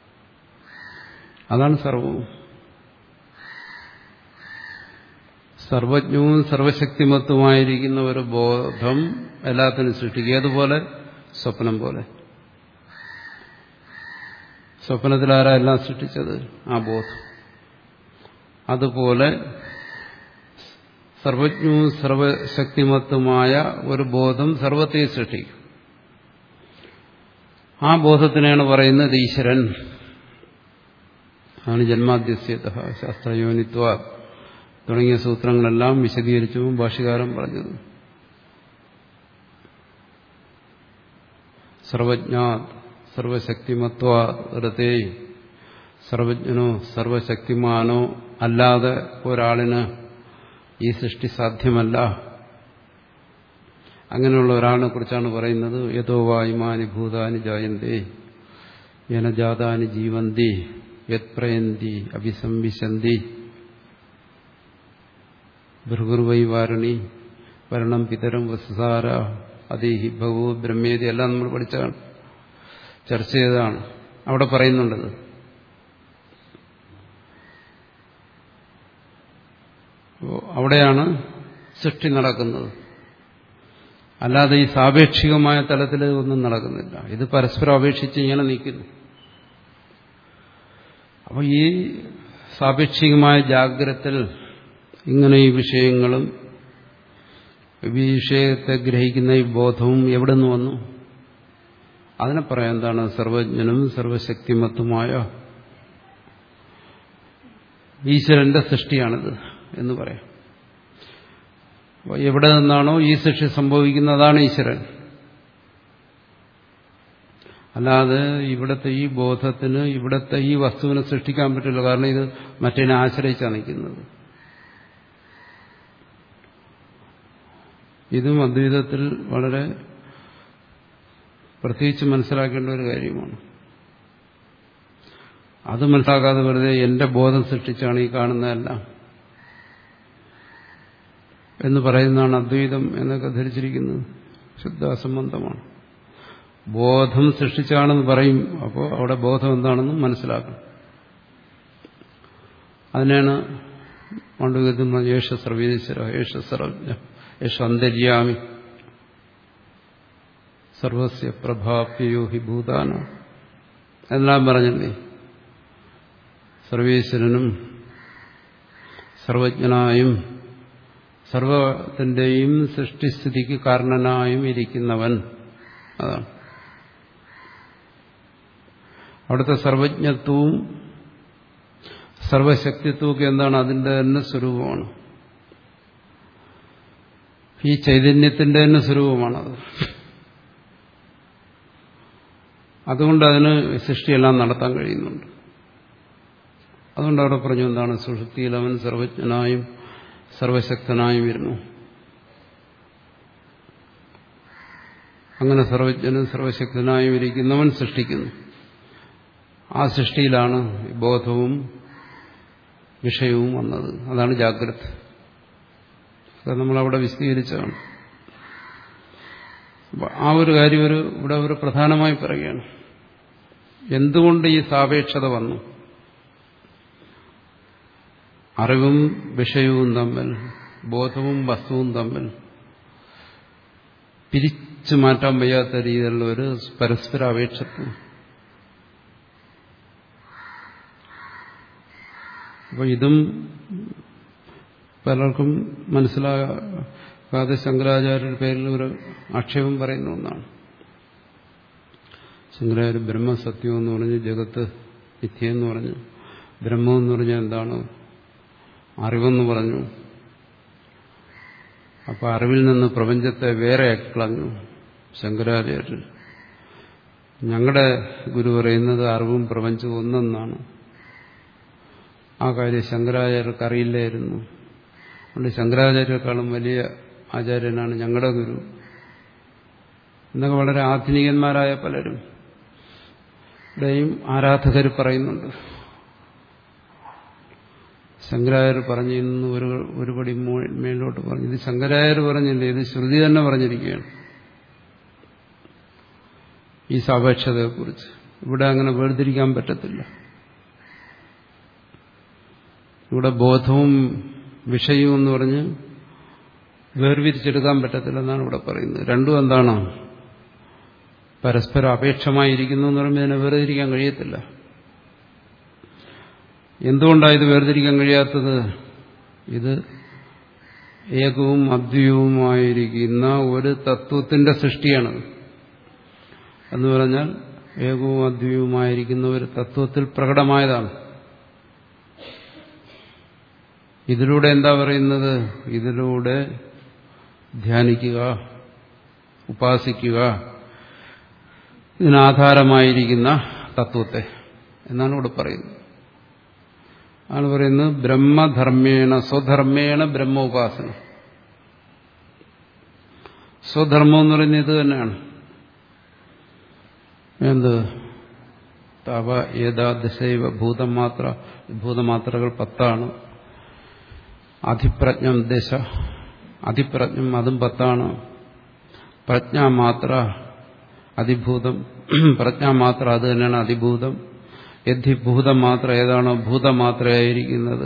അതാണ് സർവവും സർവജ്ഞവും സർവശക്തിമത്വമായിരിക്കുന്ന ഒരു ബോധം എല്ലാത്തിനും സൃഷ്ടിക്കുക ഏതുപോലെ സ്വപ്നം പോലെ സ്വപ്നത്തിലാരാ എല്ലാം സൃഷ്ടിച്ചത് ആ ബോധം അതുപോലെ സർവജ്ഞവും സർവശക്തിമത്വമായ ഒരു ബോധം സർവത്തെ സൃഷ്ടിക്കും ആ ബോധത്തിനെയാണ് പറയുന്നത് ഈശ്വരൻ ആണ് ജന്മാദ്യസ്യത ശാസ്ത്രയോനിത്വ തുടങ്ങിയ സൂത്രങ്ങളെല്ലാം വിശദീകരിച്ചു ഭാഷകാരം പറഞ്ഞത് സർവജ്ഞാ സർവശക്തിമത്വത്തെ സർവജ്ഞനോ സർവശക്തിമാനോ അല്ലാതെ ഒരാളിന് ഈ സൃഷ്ടി സാധ്യമല്ല അങ്ങനെയുള്ള ഒരാളിനെ കുറിച്ചാണ് പറയുന്നത് യഥോ വായുമാനി ഭൂതാനി ജായന്തേ യനജാതാനി ജീവന്തി യത് പ്രയന്തി അഭിസംവിശന്തി ഭൃഗുർവൈവാരണി വരണം പിതരം വസുസാര അതേഹി ഭഗവോ ബ്രഹ്മേതി എല്ലാം നമ്മൾ പഠിച്ചാണ് ചർച്ച ചെയ്തതാണ് അവിടെ പറയുന്നുണ്ടത് അവിടെയാണ് സൃഷ്ടി നടക്കുന്നത് അല്ലാതെ ഈ സാപേക്ഷികമായ തലത്തിൽ ഒന്നും നടക്കുന്നില്ല ഇത് പരസ്പരം അപേക്ഷിച്ച് ഇങ്ങനെ നിൽക്കുന്നു അപ്പോൾ ഈ സാപേക്ഷികമായ ജാഗ്രത്തിൽ ഇങ്ങനെ ഈ വിഷയങ്ങളും വിഷയത്തെ ഗ്രഹിക്കുന്ന ഈ ബോധവും എവിടെ നിന്ന് വന്നു അതിനെ പറയാം എന്താണ് സർവജ്ഞനും സർവശക്തിമത്തുമായ ഈശ്വരന്റെ സൃഷ്ടിയാണിത് എന്ന് പറയാം അപ്പോൾ എവിടെ നിന്നാണോ ഈ സൃഷ്ടി സംഭവിക്കുന്നത് അതാണ് ഈശ്വരൻ അല്ലാതെ ഇവിടുത്തെ ഈ ബോധത്തിന് ഇവിടുത്തെ ഈ വസ്തുവിനെ സൃഷ്ടിക്കാൻ പറ്റില്ല കാരണം ഇത് മറ്റേനെ ആശ്രയിച്ചാണ് നിൽക്കുന്നത് ഇതും അദ്വൈതത്തിൽ വളരെ പ്രത്യേകിച്ച് മനസ്സിലാക്കേണ്ട ഒരു കാര്യമാണ് അത് മനസ്സിലാക്കാതെ വെറുതെ എന്റെ ബോധം സൃഷ്ടിച്ചാണ് ഈ കാണുന്നതെല്ലാം എന്ന് പറയുന്നതാണ് അദ്വൈതം എന്നൊക്കെ ധരിച്ചിരിക്കുന്നത് ശുദ്ധാസംബന്ധമാണ് ബോധം സൃഷ്ടിച്ചാണെന്ന് പറയും അപ്പോൾ അവിടെ ബോധം എന്താണെന്നും മനസ്സിലാക്കണം അതിനാണ് മണ്ഡുകത്തിൽ യേശ സർവീശ്വര യേശ സർവജ്ഞ യേശ അന്തര്യാമി സർവസ്യ പ്രഭാപ്യോ ഹി ഭൂതാന എല്ലാം പറഞ്ഞില്ലേ സർവേശ്വരനും സർവജ്ഞനായും സർവത്തിന്റെയും സൃഷ്ടിസ്ഥിതിക്ക് കാരണനായും ഇരിക്കുന്നവൻ അതാണ് അവിടുത്തെ സർവജ്ഞത്വവും സർവശക്തിത്വമൊക്കെ എന്താണ് അതിന്റെ തന്നെ സ്വരൂപമാണ് ഈ ചൈതന്യത്തിന്റെ തന്നെ സ്വരൂപമാണത് അതുകൊണ്ട് അതിന് സൃഷ്ടിയെല്ലാം നടത്താൻ കഴിയുന്നുണ്ട് അതുകൊണ്ട് അവിടെ പറഞ്ഞു എന്താണ് സുഷുപ്തിയിൽ അവൻ സർവജ്ഞനായും സർവശക്തനായും വരുന്നു അങ്ങനെ സർവജ്ഞനും സർവശക്തനായും ഇരിക്കുന്നവൻ സൃഷ്ടിക്കുന്നു ആ സൃഷ്ടിയിലാണ് ബോധവും വിഷയവും വന്നത് അതാണ് ജാഗ്രത അത് നമ്മളവിടെ വിശദീകരിച്ചതാണ് ആ ഒരു കാര്യം ഒരു ഇവിടെ ഒരു പ്രധാനമായി പറയുകയാണ് എന്തുകൊണ്ട് ഈ സാപേക്ഷത വന്നു അറിവും വിഷയവും തമ്മിൽ ബോധവും വസ്തുവും തമ്മിൽ പിരിച്ചു മാറ്റാൻ വയ്യാത്ത രീതിയിലുള്ള ഒരു പരസ്പര അപേക്ഷത്വം അപ്പോൾ ഇതും പലർക്കും മനസ്സിലാകാതെ ശങ്കരാചാര്യരുടെ പേരിൽ ഒരു ആക്ഷേപം പറയുന്ന ഒന്നാണ് ശങ്കരാചാര്യ ബ്രഹ്മസത്യം എന്ന് പറഞ്ഞ് ജഗത്ത് മിഥ്യയെന്ന് പറഞ്ഞു ബ്രഹ്മം എന്ന് പറഞ്ഞാൽ എന്താണ് അറിവെന്ന് പറഞ്ഞു അപ്പൊ അറിവിൽ നിന്ന് പ്രപഞ്ചത്തെ വേറെ കളഞ്ഞു ശങ്കരാചാര്യർ ഞങ്ങളുടെ ഗുരു പറയുന്നത് അറിവും പ്രപഞ്ചവും ഒന്നെന്നാണ് ആ കാര്യം ശങ്കരാചാര്യർക്ക് അറിയില്ലായിരുന്നു അതുകൊണ്ട് ശങ്കരാചാര്യരെക്കാളും വലിയ ആചാര്യനാണ് ഞങ്ങളുടെ ഗുരു എന്നൊക്കെ വളരെ ആധുനികന്മാരായ പലരും ഇവിടെയും ആരാധകർ പറയുന്നുണ്ട് ശങ്കരായർ പറഞ്ഞിരുന്നു ഒരു ഒരുപടി മേലോട്ട് പറഞ്ഞു ഇത് ശങ്കരായർ പറഞ്ഞില്ല ഇത് ശ്രുതി തന്നെ പറഞ്ഞിരിക്കുകയാണ് ഈ സാപേക്ഷതയെക്കുറിച്ച് ഇവിടെ അങ്ങനെ വേർതിരിക്കാൻ പറ്റത്തില്ല ഇവിടെ ബോധവും വിഷയവും എന്ന് പറഞ്ഞ് വേർതിരിച്ചെടുക്കാൻ പറ്റത്തില്ലെന്നാണ് ഇവിടെ പറയുന്നത് രണ്ടും എന്താണ് പരസ്പര അപേക്ഷമായിരിക്കുന്നു എന്ന് പറയുമ്പോൾ ഇതിനെ വേർതിരിക്കാൻ കഴിയത്തില്ല എന്തുകൊണ്ടാണ് ഇത് വേർതിരിക്കാൻ കഴിയാത്തത് ഇത് ഏകവും അദ്വൈതവുമായിരിക്കുന്ന ഒരു തത്വത്തിന്റെ സൃഷ്ടിയാണ് എന്ന് പറഞ്ഞാൽ ഏകവും അദ്വൈതവുമായിരിക്കുന്ന ഒരു തത്വത്തിൽ പ്രകടമായതാണ് ഇതിലൂടെ എന്താ പറയുന്നത് ഇതിലൂടെ ധ്യാനിക്കുക ഉപാസിക്കുക ഇതിനാധാരമായിരിക്കുന്ന തത്വത്തെ എന്നാണ് ഇവിടെ പറയുന്നത് ആണ് പറയുന്നത് ബ്രഹ്മധർമ്മേണ സ്വധർമ്മേണ ബ്രഹ്മ ഉപാസന സ്വധർമ്മം എന്ന് പറയുന്നത് ഇത് തന്നെയാണ് എന്ത് തവ ഏതാദശൈവ ഭൂതമാത്ര ഭൂതമാത്രകൾ പത്താണ് അധിപ്രജ്ഞം ദശ അതിപ്രജ്ഞം അതും പത്താണ് പ്രജ്ഞാമാത്ര അതിഭൂതം പ്രജ്ഞാമാത്ര അത് തന്നെയാണ് അതിഭൂതം യദ്ധി ഭൂതമാത്ര ഏതാണോ ഭൂതമാത്രയായിരിക്കുന്നത്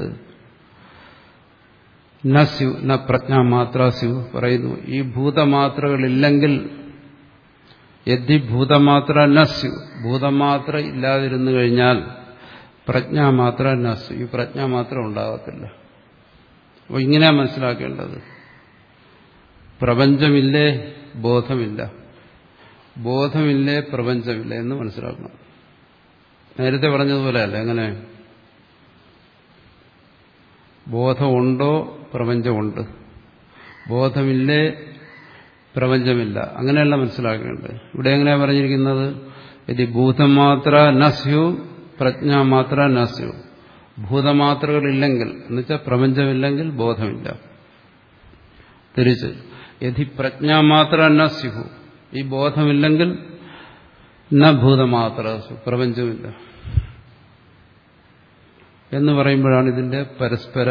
ന സ്യു ന പ്രജ്ഞാമാത്ര സ്യു പറയുന്നു ഈ ഭൂതമാത്രകളില്ലെങ്കിൽ യദ്ധി ഭൂതമാത്ര ന സ്യു ഭൂതമാത്ര ഇല്ലാതിരുന്നു കഴിഞ്ഞാൽ പ്രജ്ഞാമാത്ര ന സ്യു ഈ പ്രജ്ഞാമാത്ര ഉണ്ടാകത്തില്ല അപ്പോൾ ഇങ്ങനെ മനസ്സിലാക്കേണ്ടത് പ്രപഞ്ചമില്ലേ ബോധമില്ല ബോധമില്ലേ പ്രപഞ്ചമില്ല എന്ന് മനസ്സിലാക്കണം നേരത്തെ പറഞ്ഞതുപോലെ അല്ല എങ്ങനെ ബോധമുണ്ടോ പ്രപഞ്ചമുണ്ട് ബോധമില്ലേ പ്രപഞ്ചമില്ല അങ്ങനെയല്ല മനസ്സിലാക്കേണ്ടത് ഇവിടെ എങ്ങനെയാ പറഞ്ഞിരിക്കുന്നത് ഇത് ഭൂതമാത്ര നസ്യു പ്രജ്ഞാമാത്ര നസ്യു ഭൂതമാത്രകളില്ലെങ്കിൽ എന്നുവെച്ചാൽ പ്രപഞ്ചമില്ലെങ്കിൽ ബോധമില്ല തിരിച്ച് യഥി പ്രജ്ഞാമാത്ര നസ്യു ഈ ബോധമില്ലെങ്കിൽ ന ഭൂതമാത്ര പ്രപഞ്ചമില്ല എന്ന് പറയുമ്പോഴാണ് ഇതിന്റെ പരസ്പര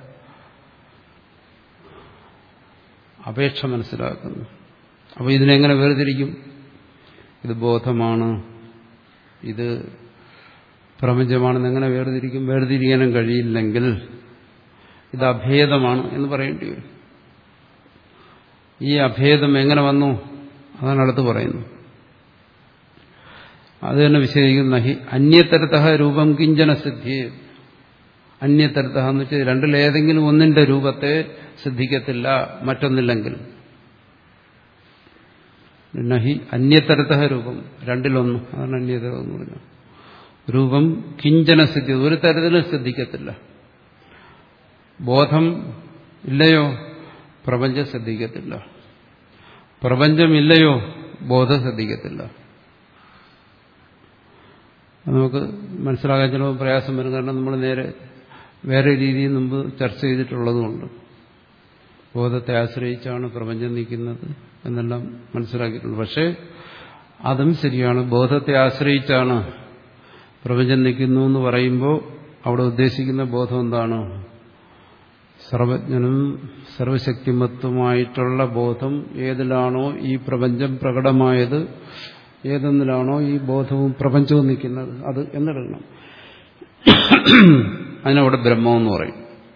അപേക്ഷ മനസ്സിലാക്കുന്നത് അപ്പോൾ ഇതിനെങ്ങനെ വേർതിരിക്കും ഇത് ബോധമാണ് ഇത് പ്രപഞ്ചമാണെന്ന് എങ്ങനെ വേർതിരിക്കും വേർതിരിക്കാനും കഴിയില്ലെങ്കിൽ ഇത് അഭേദമാണ് എന്ന് പറയേണ്ടി വരും ഈ അഭേദം എങ്ങനെ വന്നു അതാണ് അടുത്ത് പറയുന്നത് അത് തന്നെ വിശദീകരിക്കുന്ന ഹി അന്യതരത്ത രൂപം കിഞ്ചന സിദ്ധി അന്യതരത്ത എന്ന് വെച്ചാൽ രണ്ടിലേതെങ്കിലും ഒന്നിന്റെ രൂപത്തെ സിദ്ധിക്കത്തില്ല മറ്റൊന്നില്ലെങ്കിൽ നഹി അന്യതരത്ത രൂപം രണ്ടിലൊന്ന് അതാണ് അന്യതരം എന്ന് പറഞ്ഞു രൂപം കിഞ്ചന സിദ്ധി ഒരു തരത്തിലും സിദ്ധിക്കത്തില്ല ബോധം ഇല്ലയോ പ്രപഞ്ചം ശ്രദ്ധിക്കത്തില്ല പ്രപഞ്ചമില്ലയോ ബോധം ശ്രദ്ധിക്കത്തില്ല നമുക്ക് മനസ്സിലാകാൻ ചിലപ്പോൾ പ്രയാസം വരും കാരണം നമ്മൾ നേരെ വേറെ രീതിയിൽ മുമ്പ് ചർച്ച ചെയ്തിട്ടുള്ളതുകൊണ്ട് ബോധത്തെ ആശ്രയിച്ചാണ് പ്രപഞ്ചം നിൽക്കുന്നത് എന്നെല്ലാം മനസ്സിലാക്കിയിട്ടുണ്ട് പക്ഷേ അതും ശരിയാണ് ബോധത്തെ ആശ്രയിച്ചാണ് പ്രപഞ്ചം നിൽക്കുന്നു എന്ന് പറയുമ്പോൾ അവിടെ ഉദ്ദേശിക്കുന്ന ബോധം എന്താണ് സർവജ്ഞനും സർവശക്തിമത്വമായിട്ടുള്ള ബോധം ഏതിലാണോ ഈ പ്രപഞ്ചം പ്രകടമായത് ഏതെന്നിലാണോ ഈ ബോധവും പ്രപഞ്ചവും നിൽക്കുന്നത് അത് എന്നിടണം അതിനവിടെ ബ്രഹ്മമെന്ന് പറയും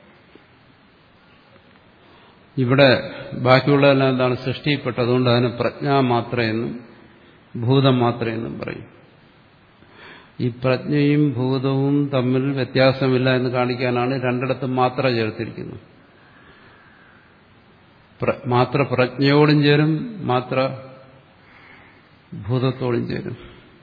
ഇവിടെ ബാക്കിയുള്ളതെല്ലാം എന്താണ് സൃഷ്ടിപ്പെട്ടതുകൊണ്ട് അതിന് പ്രജ്ഞാമാത്രയെന്നും ഭൂതം മാത്രമെന്നും പറയും ഈ പ്രജ്ഞയും ഭൂതവും തമ്മിൽ വ്യത്യാസമില്ല എന്ന് കാണിക്കാനാണ് രണ്ടിടത്തും മാത്ര ചേർത്തിരിക്കുന്നത് മാത്ര പ്രജ്ഞയോടും ചേരും മാത്ര ഭൂതത്തോടും ചേരും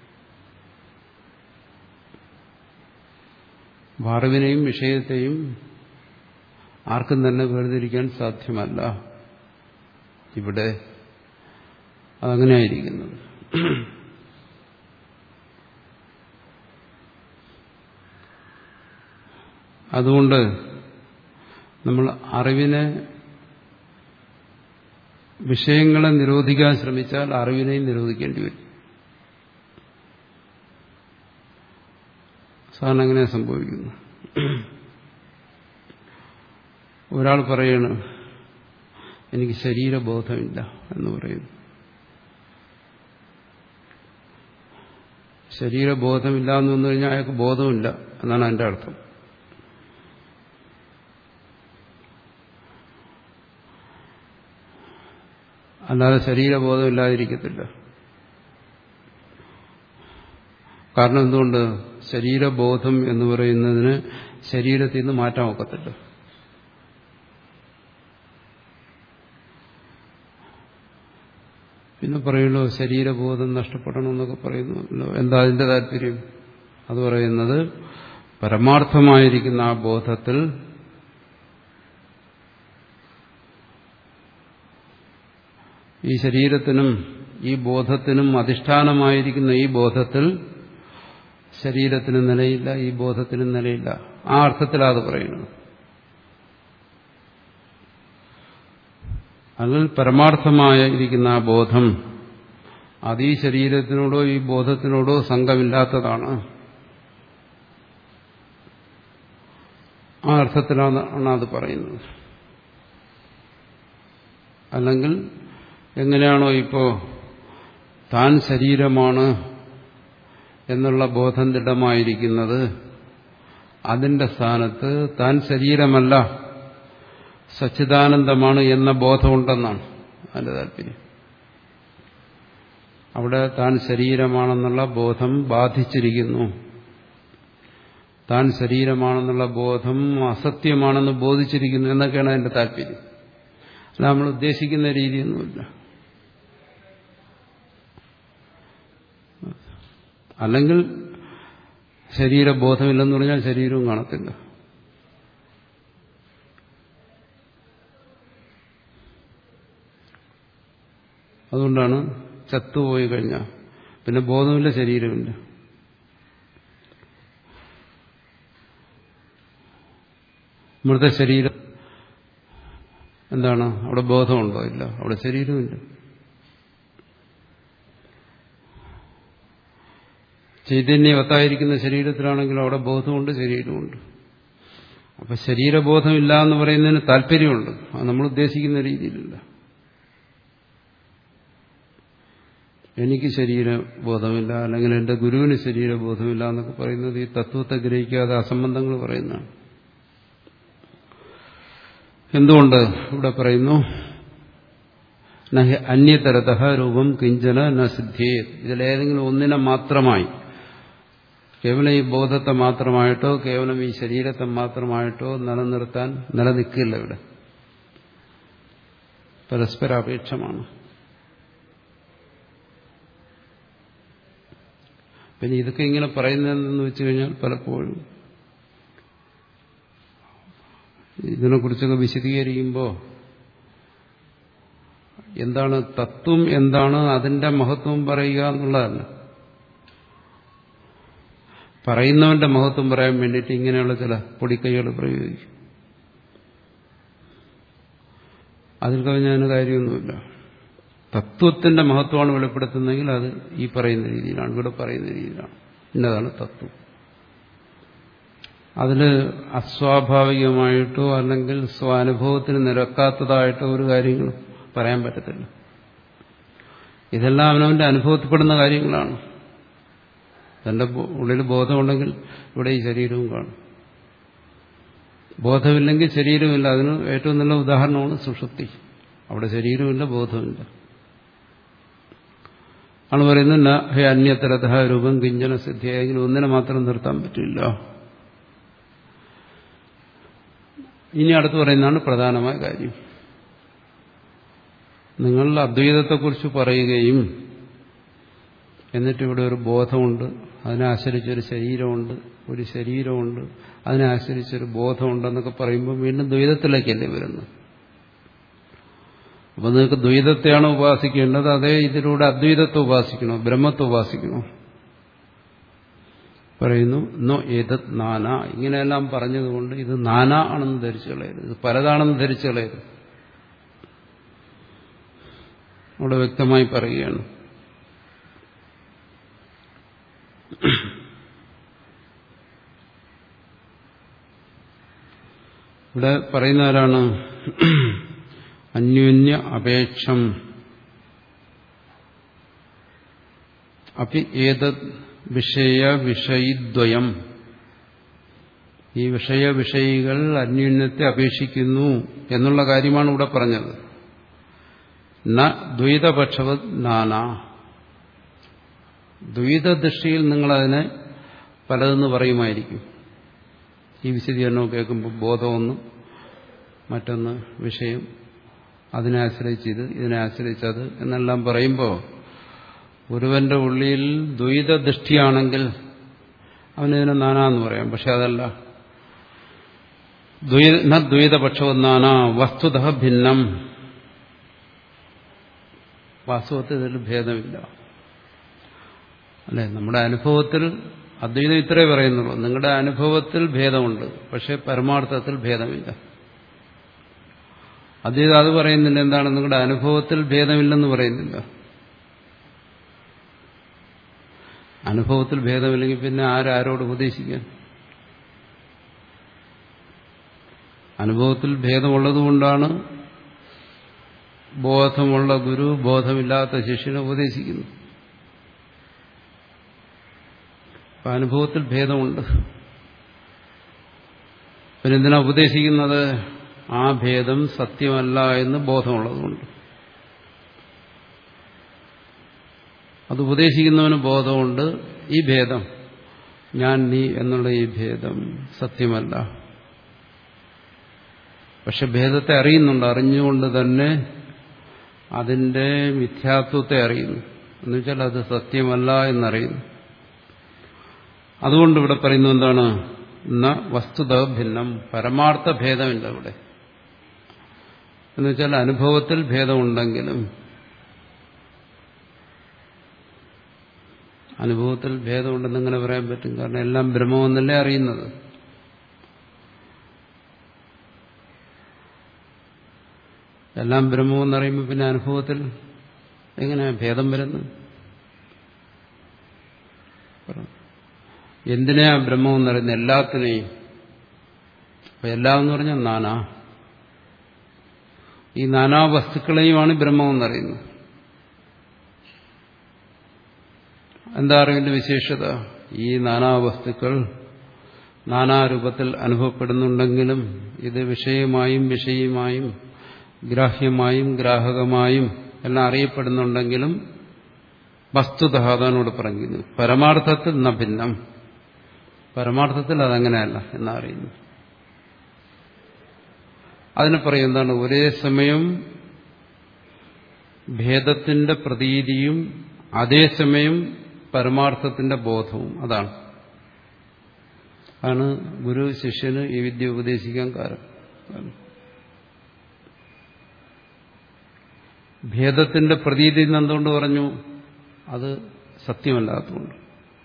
അറിവിനെയും വിഷയത്തെയും ആർക്കും തന്നെ വേർതിരിക്കാൻ സാധ്യമല്ല ഇവിടെ അതങ്ങനെയായിരിക്കുന്നത് അതുകൊണ്ട് നമ്മൾ അറിവിനെ വിഷയങ്ങളെ നിരോധിക്കാൻ ശ്രമിച്ചാൽ അറിവിനെയും നിരോധിക്കേണ്ടി വരും സാധാരണ അങ്ങനെ സംഭവിക്കുന്നു ഒരാൾ പറയണ് എനിക്ക് ശരീരബോധമില്ല എന്ന് പറയുന്നു ശരീരബോധമില്ല എന്ന് വന്നു കഴിഞ്ഞാൽ അയാൾക്ക് ബോധമില്ല എന്നാണ് എൻ്റെ അർത്ഥം അല്ലാതെ ശരീരബോധം ഇല്ലാതിരിക്കത്തില്ല കാരണം എന്തുകൊണ്ട് ശരീരബോധം എന്ന് പറയുന്നതിന് ശരീരത്തിൽ നിന്ന് മാറ്റാൻ ഒക്കത്തില്ല പിന്നെ പറയുള്ളൂ ശരീരബോധം നഷ്ടപ്പെടണം എന്നൊക്കെ പറയുന്നു എന്താ അതിന്റെ താല്പര്യം അത് പറയുന്നത് പരമാർത്ഥമായിരിക്കുന്ന ആ ബോധത്തിൽ ഈ ശരീരത്തിനും ഈ ബോധത്തിനും അധിഷ്ഠാനമായിരിക്കുന്ന ഈ ബോധത്തിൽ ശരീരത്തിന് നിലയില്ല ഈ ബോധത്തിന് നിലയില്ല ആ അർത്ഥത്തിലാണ് പറയുന്നത് അതിൽ പരമാർത്ഥമായ ഇരിക്കുന്ന ആ ബോധം അത് ഈ ശരീരത്തിനോടോ ഈ ബോധത്തിനോടോ സംഘമില്ലാത്തതാണ് ആ അർത്ഥത്തിലാണ് ആണ് അത് പറയുന്നത് അല്ലെങ്കിൽ എങ്ങനെയാണോ ഇപ്പോ താൻ ശരീരമാണ് എന്നുള്ള ബോധം ദൃഢമായിരിക്കുന്നത് അതിന്റെ സ്ഥാനത്ത് താൻ ശരീരമല്ല സച്ചിദാനന്ദമാണ് എന്ന ബോധമുണ്ടെന്നാണ് അതിന്റെ താല്പര്യം അവിടെ താൻ ശരീരമാണെന്നുള്ള ബോധം ബാധിച്ചിരിക്കുന്നു താൻ ശരീരമാണെന്നുള്ള ബോധം അസത്യമാണെന്ന് ബോധിച്ചിരിക്കുന്നു എന്നൊക്കെയാണ് അതിന്റെ താല്പര്യം അല്ല നമ്മൾ ഉദ്ദേശിക്കുന്ന രീതിയൊന്നുമില്ല അല്ലെങ്കിൽ ശരീരബോധമില്ലെന്ന് പറഞ്ഞാൽ ശരീരവും കാണത്തില്ല അതുകൊണ്ടാണ് ചത്തുപോയി കഴിഞ്ഞാൽ പിന്നെ ബോധമില്ല ശരീരമില്ല മൃതശരീരം എന്താണ് അവിടെ ബോധമുണ്ടോ ഇല്ല അവിടെ ശരീരമില്ല ചൈതന്യവത്തായിരിക്കുന്ന ശരീരത്തിലാണെങ്കിൽ അവിടെ ബോധമുണ്ട് ശരീരമുണ്ട് അപ്പൊ ശരീരബോധമില്ല എന്ന് പറയുന്നതിന് താല്പര്യമുണ്ട് അത് നമ്മൾ ഉദ്ദേശിക്കുന്ന രീതിയിലില്ല എനിക്ക് ശരീരബോധമില്ല അല്ലെങ്കിൽ എന്റെ ഗുരുവിന് ശരീരബോധമില്ല എന്നൊക്കെ പറയുന്നത് ഈ തത്വത്തെ ഗ്രഹിക്കാതെ അസംബന്ധങ്ങൾ പറയുന്നതാണ് എന്തുകൊണ്ട് ഇവിടെ പറയുന്നു അന്യതരത രൂപം കിഞ്ചന ന സിദ്ധിയേ ഇതിലേതെങ്കിലും ഒന്നിനെ മാത്രമായി കേവലം ഈ ബോധത്തെ മാത്രമായിട്ടോ കേവലം ഈ ശരീരത്തെ മാത്രമായിട്ടോ നിലനിർത്താൻ നിലനിൽക്കില്ല ഇവിടെ പരസ്പരാപേക്ഷമാണ് പിന്നെ ഇതൊക്കെ ഇങ്ങനെ പറയുന്നതെന്ന് വെച്ച് കഴിഞ്ഞാൽ പലപ്പോഴും ഇതിനെക്കുറിച്ചൊക്കെ വിശദീകരിക്കുമ്പോൾ എന്താണ് തത്വം എന്താണ് അതിന്റെ മഹത്വം പറയുക എന്നുള്ളതല്ല പറയുന്നവന്റെ മഹത്വം പറയാൻ വേണ്ടിയിട്ട് ഇങ്ങനെയുള്ള ചില പൊടിക്കൈകൾ പ്രയോഗിക്കും അതിൽ കവിഞ്ഞതിന് കാര്യമൊന്നുമില്ല തത്വത്തിന്റെ മഹത്വമാണ് വെളിപ്പെടുത്തുന്നതെങ്കിൽ അത് ഈ പറയുന്ന രീതിയിലാണ് ഇവിടെ പറയുന്ന രീതിയിലാണ് ഇന്നതാണ് തത്വം അതിൽ അസ്വാഭാവികമായിട്ടോ അല്ലെങ്കിൽ സ്വാനുഭവത്തിന് നിരക്കാത്തതായിട്ടോ ഒരു കാര്യങ്ങളും പറയാൻ പറ്റത്തില്ല ഇതെല്ലാം അവനവന്റെ അനുഭവത്തിൽപ്പെടുന്ന കാര്യങ്ങളാണ് തന്റെ ഉള്ളിൽ ബോധമുണ്ടെങ്കിൽ ഇവിടെ ഈ ശരീരവും കാണും ബോധമില്ലെങ്കിൽ ശരീരമില്ല അതിന് ഏറ്റവും നല്ല ഉദാഹരണമാണ് സുഷുപ്തി അവിടെ ശരീരമില്ല ബോധമില്ല ആണ് പറയുന്നത് ഹേ അന്യതരത രൂപം കിഞ്ചന സിദ്ധിയായെങ്കിൽ ഒന്നിനെ മാത്രം നിർത്താൻ പറ്റില്ല ഇനി അടുത്ത് പറയുന്നതാണ് പ്രധാനമായ കാര്യം നിങ്ങൾ അദ്വൈതത്തെക്കുറിച്ച് പറയുകയും എന്നിട്ട് ഇവിടെ ഒരു ബോധമുണ്ട് അതിനെ ആശ്രയിച്ചൊരു ശരീരമുണ്ട് ഒരു ശരീരമുണ്ട് അതിനെ ആശ്രയിച്ചൊരു ബോധമുണ്ടെന്നൊക്കെ പറയുമ്പോൾ വീണ്ടും ദ്വൈതത്തിലേക്കല്ലേ വരുന്നത് അപ്പൊ നിങ്ങൾക്ക് ദ്വൈതത്തെയാണ് ഉപാസിക്കേണ്ടത് അതേ ഇതിലൂടെ അദ്വൈതത്തെ ഉപാസിക്കണോ ബ്രഹ്മത്തെ ഉപാസിക്കണോ പറയുന്നു നോ ഏതത് നാന ഇങ്ങനെയെല്ലാം പറഞ്ഞതുകൊണ്ട് ഇത് നാന ആണെന്ന് ധരിച്ചു കളയരുത് ഇത് പലതാണെന്ന് ധരിച്ചു കളയരുത് അവിടെ വ്യക്തമായി പറയുകയാണ് ഇവിടെ പറയുന്ന ആരാണ് അന്യോന്യ അപേക്ഷം അപ്പി ഏതത് വിഷയ വിഷയിദ്വയം ഈ വിഷയ വിഷയികൾ അന്യോന്യത്തെ അപേക്ഷിക്കുന്നു എന്നുള്ള കാര്യമാണ് ഇവിടെ പറഞ്ഞത് ന ദ്വൈതപക്ഷവത് നാന ദ്വൈതദൃഷ്ടിയിൽ നിങ്ങളതിനെ പലതെന്ന് പറയുമായിരിക്കും ഈ വിശദീകരണം കേൾക്കുമ്പോൾ ബോധമൊന്ന് മറ്റൊന്ന് വിഷയം അതിനെ ആശ്രയിച്ച് ഇത് ഇതിനെ ആശ്രയിച്ചത് എന്നെല്ലാം പറയുമ്പോൾ ഒരുവന്റെ ഉള്ളിൽ ദ്വൈതദൃഷ്ടിയാണെങ്കിൽ അവനിതിനെ നാനാന്ന് പറയാം പക്ഷെ അതല്ല ദ്വൈതപക്ഷവന്നാന വസ്തുത ഭിന്നം വാസ്തവത്തിൽ ഇതിൽ ഭേദമില്ല അല്ലെ നമ്മുടെ അനുഭവത്തിൽ അദ്വൈതം ഇത്രേ പറയുന്നുള്ളൂ നിങ്ങളുടെ അനുഭവത്തിൽ ഭേദമുണ്ട് പക്ഷെ പരമാർത്ഥത്തിൽ ഭേദമില്ല അദ്വൈതം അത് പറയുന്നില്ല എന്താണ് നിങ്ങളുടെ അനുഭവത്തിൽ ഭേദമില്ലെന്ന് പറയുന്നില്ല അനുഭവത്തിൽ ഭേദമില്ലെങ്കിൽ പിന്നെ ആരാരോട് ഉപദേശിക്കാൻ അനുഭവത്തിൽ ഭേദമുള്ളതുകൊണ്ടാണ് ബോധമുള്ള ഗുരു ബോധമില്ലാത്ത ശിഷ്യനെ ഉപദേശിക്കുന്നു അപ്പൊ അനുഭവത്തിൽ ഭേദമുണ്ട് പിന്നെന്തിനാ ഉപദേശിക്കുന്നത് ആ ഭേദം സത്യമല്ല എന്ന് ബോധമുള്ളതുകൊണ്ട് അത് ഉപദേശിക്കുന്നവന് ബോധമുണ്ട് ഈ ഭേദം ഞാൻ നീ എന്നുള്ള ഈ ഭേദം സത്യമല്ല പക്ഷെ ഭേദത്തെ അറിയുന്നുണ്ട് അറിഞ്ഞുകൊണ്ട് തന്നെ അതിന്റെ മിഥ്യാത്വത്തെ അറിയുന്നു എന്നുവെച്ചാൽ അത് സത്യമല്ല എന്നറിയുന്നു അതുകൊണ്ട് ഇവിടെ പറയുന്നത് എന്താണ് എന്ന വസ്തുത ഭിന്നം പരമാർത്ഥ ഭേദമില്ല ഇവിടെ എന്നുവെച്ചാൽ അനുഭവത്തിൽ ഭേദമുണ്ടെങ്കിലും അനുഭവത്തിൽ ഭേദമുണ്ടെന്ന് എങ്ങനെ പറയാൻ പറ്റും കാരണം എല്ലാം ബ്രഹ്മമെന്നല്ലേ അറിയുന്നത് എല്ലാം ബ്രഹ്മമെന്നറിയുമ്പോൾ പിന്നെ അനുഭവത്തിൽ എങ്ങനെ ഭേദം വരുന്നു എന്തിനാ ബ്രഹ്മമെന്നറിയുന്നത് എല്ലാത്തിനെയും അപ്പൊ എല്ലാം എന്ന് പറഞ്ഞാൽ നാനാ ഈ നാനാ വസ്തുക്കളെയുമാണ് ബ്രഹ്മമെന്നറിയുന്നത് എന്താ അറിവിന്റെ വിശേഷത ഈ നാനാവസ്തുക്കൾ നാനാരൂപത്തിൽ അനുഭവപ്പെടുന്നുണ്ടെങ്കിലും ഇത് വിഷയമായും വിഷയമായും ഗ്രാഹ്യമായും ഗ്രാഹകമായും എല്ലാം അറിയപ്പെടുന്നുണ്ടെങ്കിലും വസ്തുത അതാനോട് പറഞ്ഞു പരമാർത്ഥത്തിൽ ന ഭിന്നം പരമാർത്ഥത്തിൽ അതങ്ങനെയല്ല എന്നറിയുന്നു അതിനെ പറയും എന്താണ് ഒരേ സമയം ഭേദത്തിന്റെ പ്രതീതിയും അതേസമയം പരമാർത്ഥത്തിന്റെ ബോധവും അതാണ് ആണ് ഗുരു ശിഷ്യന് ഈ വിദ്യ ഉപദേശിക്കാൻ കാരണം ഭേദത്തിന്റെ പ്രതീതി എന്തുകൊണ്ട് പറഞ്ഞു അത് സത്യമല്ലാത്തതുകൊണ്ട്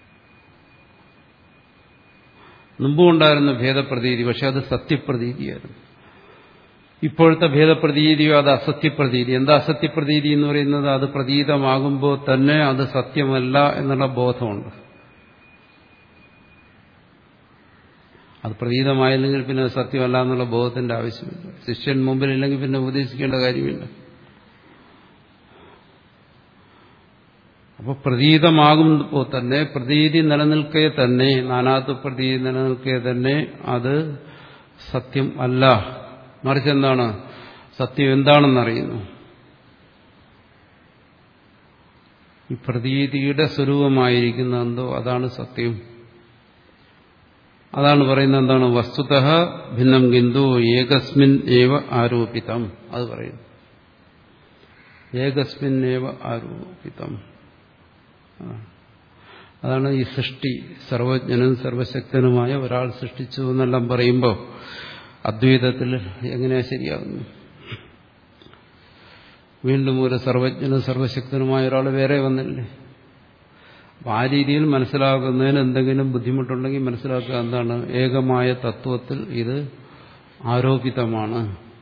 മുമ്പുണ്ടായിരുന്ന ഭേദപ്രതീതി പക്ഷെ അത് സത്യപ്രതീതിയായിരുന്നു ഇപ്പോഴത്തെ ഭേദപ്രതീതിയോ അത് അസത്യപ്രതീതി എന്താ അസത്യപ്രതീതി എന്ന് പറയുന്നത് അത് പ്രതീതമാകുമ്പോൾ തന്നെ അത് സത്യമല്ല എന്നുള്ള ബോധമുണ്ട് അത് പ്രതീതമായില്ലെങ്കിൽ പിന്നെ അത് സത്യമല്ല എന്നുള്ള ബോധത്തിന്റെ ആവശ്യമില്ല ശിഷ്യൻ മുമ്പിലില്ലെങ്കിൽ പിന്നെ ഉപദേശിക്കേണ്ട കാര്യമില്ല അപ്പോൾ പ്രതീതമാകുമ്പോൾ തന്നെ പ്രതീതി നിലനിൽക്കെ തന്നെ നാനാത്വ പ്രതീതി നിലനിൽക്കെ തന്നെ അത് സത്യം അല്ല മറിച്ച് എന്താണ് സത്യം എന്താണെന്നറിയുന്നു ഈ പ്രതീതിയുടെ സ്വരൂപമായിരിക്കുന്ന എന്തോ അതാണ് സത്യം അതാണ് പറയുന്നത് എന്താണ് വസ്തുത ഭിന്നം കിന്തു ഏകസ്മിൻ ഏവ ആരോപിതം അത് പറയുന്നു ഏകസ്മിൻ ഏവ ആരോപിതം അതാണ് ഈ സൃഷ്ടി സർവജ്ഞനും സർവശക്തനുമായ ഒരാൾ സൃഷ്ടിച്ചു എന്നെല്ലാം പറയുമ്പോൾ അദ്വൈതത്തിൽ എങ്ങനെയാ ശരിയാകുന്നു വീണ്ടും ഒരു സർവജ്ഞനും സർവശക്തനുമായ ഒരാൾ വേറെ വന്നില്ലേ അപ്പം ആ രീതിയിൽ മനസ്സിലാക്കുന്നതിന് എന്തെങ്കിലും ബുദ്ധിമുട്ടുണ്ടെങ്കിൽ മനസ്സിലാക്കുക എന്താണ് ഏകമായ തത്വത്തിൽ ഇത് ആരോപിതമാണ്